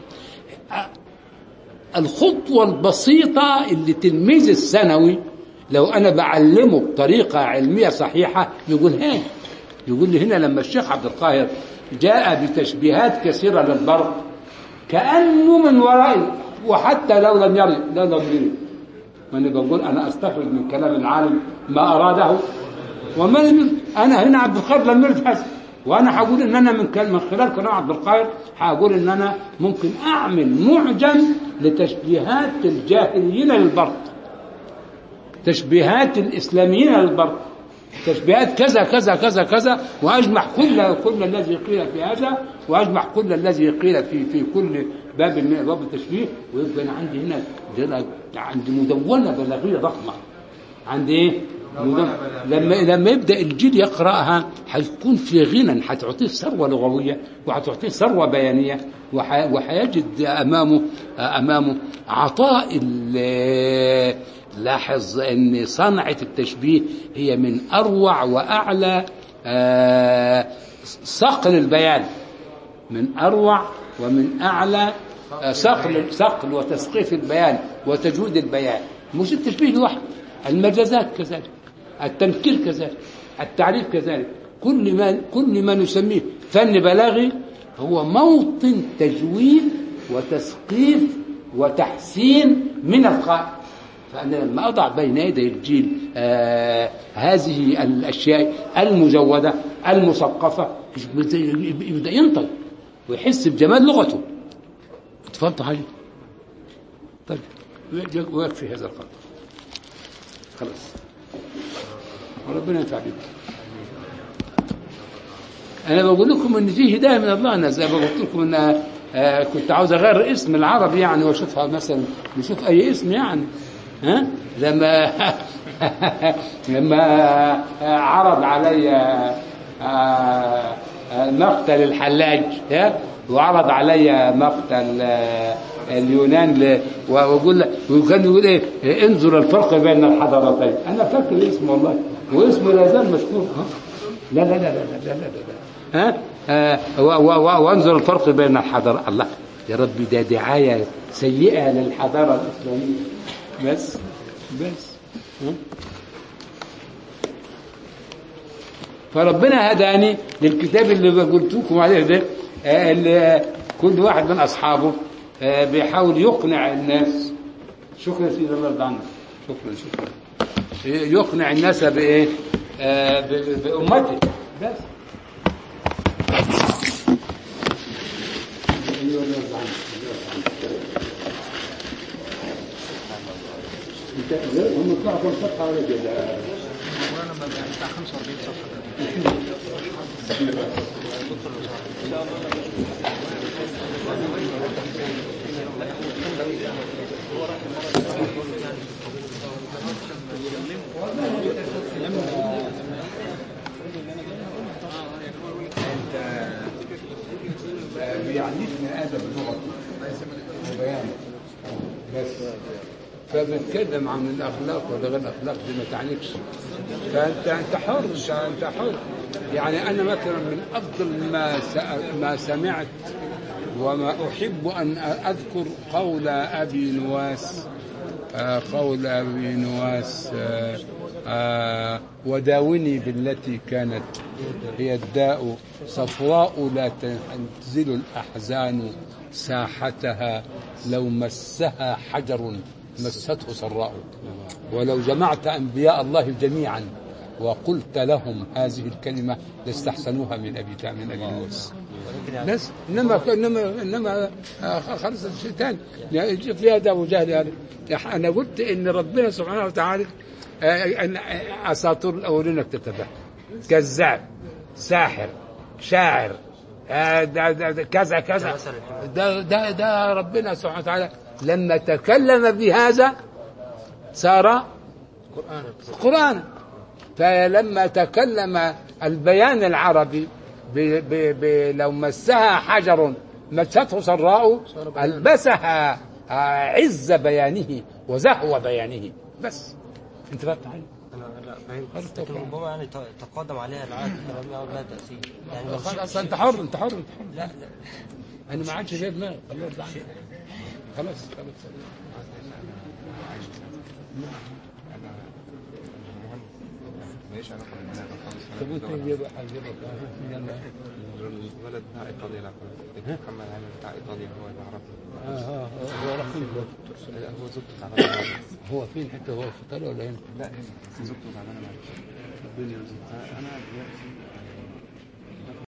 الخطوة البسيطة اللي تلميذ الثانوي لو أنا بعلمه بطريقة علمية صحيحة يقول ها يقول لي هنا لما الشيخ عبد القاهر جاء بتشبيهات كثيرة للبرق كأنه من ورائي وحتى لو لم يري لا لم يري وأنا بقول أنا أستخرج من كلام العالم ما أراده وما لم يرد. أنا هنا عبد القاهر لم يرد حسن وأنا هقول إن أنا من كل- من خلال كلام عبد القاهر هقول إن أنا ممكن أعمل معجم لتشبيهات الجاهليين للبرق تشبيهات الإسلاميين للبرق تشبيهات كذا كذا كذا كذا واجمع كل كل الذي قيل في هذا واجمع كل الذي قيل في في كل باب من ابواب التشبيه ويبقى انا عندي هنا ده عندي مدونه بلاغيه ضخمه عندي ايه؟ مدونة. لما لما يبدا الجيل يقراها هيكون في غنى هتعطيه ثروه لغويه وهتعطيه ثروه بيانيه وح- وهيجد امامه امامه عطاء ال- لاحظ ان صنعه التشبيه هي من اروع واعلى آه، صقل البيان من اروع ومن اعلى آه، صقل صقل وتثقيف البيان وتجويد البيان مش التشبيه لوحده المجازات كذلك التنكير كذلك التعريف كذلك كل ما كل ما نسميه فن بلاغي هو موطن تجويد وتثقيف وتحسين من القائل فأنا لما أضع بين يدي الجيل آه هذه الأشياء المزودة المثقفة يبدأ ينطق ويحس بجمال لغته فهمت حاجة؟ طيب ويكفي هذا القدر خلاص وربنا ينفع بكم انا بقول لكم ان في هدايه من الله انا زي ما قلت لكم ان آه، كنت عاوز اغير اسم العربي يعني واشوفها مثلا نشوف اي اسم يعني ها لما لما آه، عرض علي آه، آه، مقتل الحلاج ها وعرض علي مقتل آه، اليونان ل- واقول له وكان يقول ايه إيه، انظر الفرق بين الحضارتين انا فاكر اسمه والله واسمه لا زال مشهور ها لا لا لا لا لا لا لا, لا. ها آه و- و- و- وانظر الفرق بين الحضارة الله يا ربي ده دعاية سيئة للحضارة الإسلامية بس بس ها؟ فربنا هداني للكتاب اللي قلت لكم عليه ده آه، اللي كل واحد من أصحابه آه، بيحاول يقنع الناس شكرا سيدي الله يرضى عنك شكرا شكرا يقنع الناس بإيه؟ آه، ب- ب- بأمته بس أيوة الله يرضى عنك، الله يرضى عنك. انت هم طلعوا كم صفحه ولا كده؟ مولانا ما يعني بتاع 45 صفحه بيعنيشنا ادب اللغه وبيان بس فبتكلم عن الاخلاق ولا غير الاخلاق دي ما تعنيكش فانت انت حر انت انت حر يعني انا مثلا من افضل ما س- ما سمعت وما احب ان اذكر قول ابي نواس آه، قول ابي نواس آه، آه، وداوني بالتي كانت هي الداء صفراء لا تنزل الأحزان ساحتها لو مسها حجر مسته سراء ولو جمعت أنبياء الله جميعا وقلت لهم هذه الكلمة لاستحسنوها من أبي تا- من أبي نواس بس انما انما انما آه، خلص شيء ثاني يعني يجي في هذا ابو جهل هذا انا قلت ان ربنا سبحانه وتعالى آه، ان اساطير الاولين اكتتبها كذاب ساحر شاعر آه، ده ده ده كذا كذا ده ده ده ربنا سبحانه وتعالى لما تكلم بهذا صار قرآنا فلما تكلم البيان العربي ب ب ب لو مسها حجر مسته سراء ألبسها آه، عز بيانه وزهو بيانه بس انت فاهم حاجه انا لا فاهم خلاص لكن طبعا. ربما يعني ت- تقدم عليها العهد فلم يعد لها تاثير يعني لو خلاص شيء- انت حر انت حر انت حر لا لا انا ما عادش في دماغي خلاص ده عندي. خلاص خلاص ماليش علاقه بالبلاغه خالص طب أنا انت باللغة. ايه بقى حبيبك يلا الولد بتاع ايطاليا لا محمد عامر بتاع ايطاليا هو اللي اعرفه اه اه هو راح فين دلوقتي؟ لا هو زوجته تعبانه معاه. هو فين حتى هو في ايطاليا ولا هنا؟ لا هنا زوجته تعبانه معاه ربنا يرزقه انا دلوقتي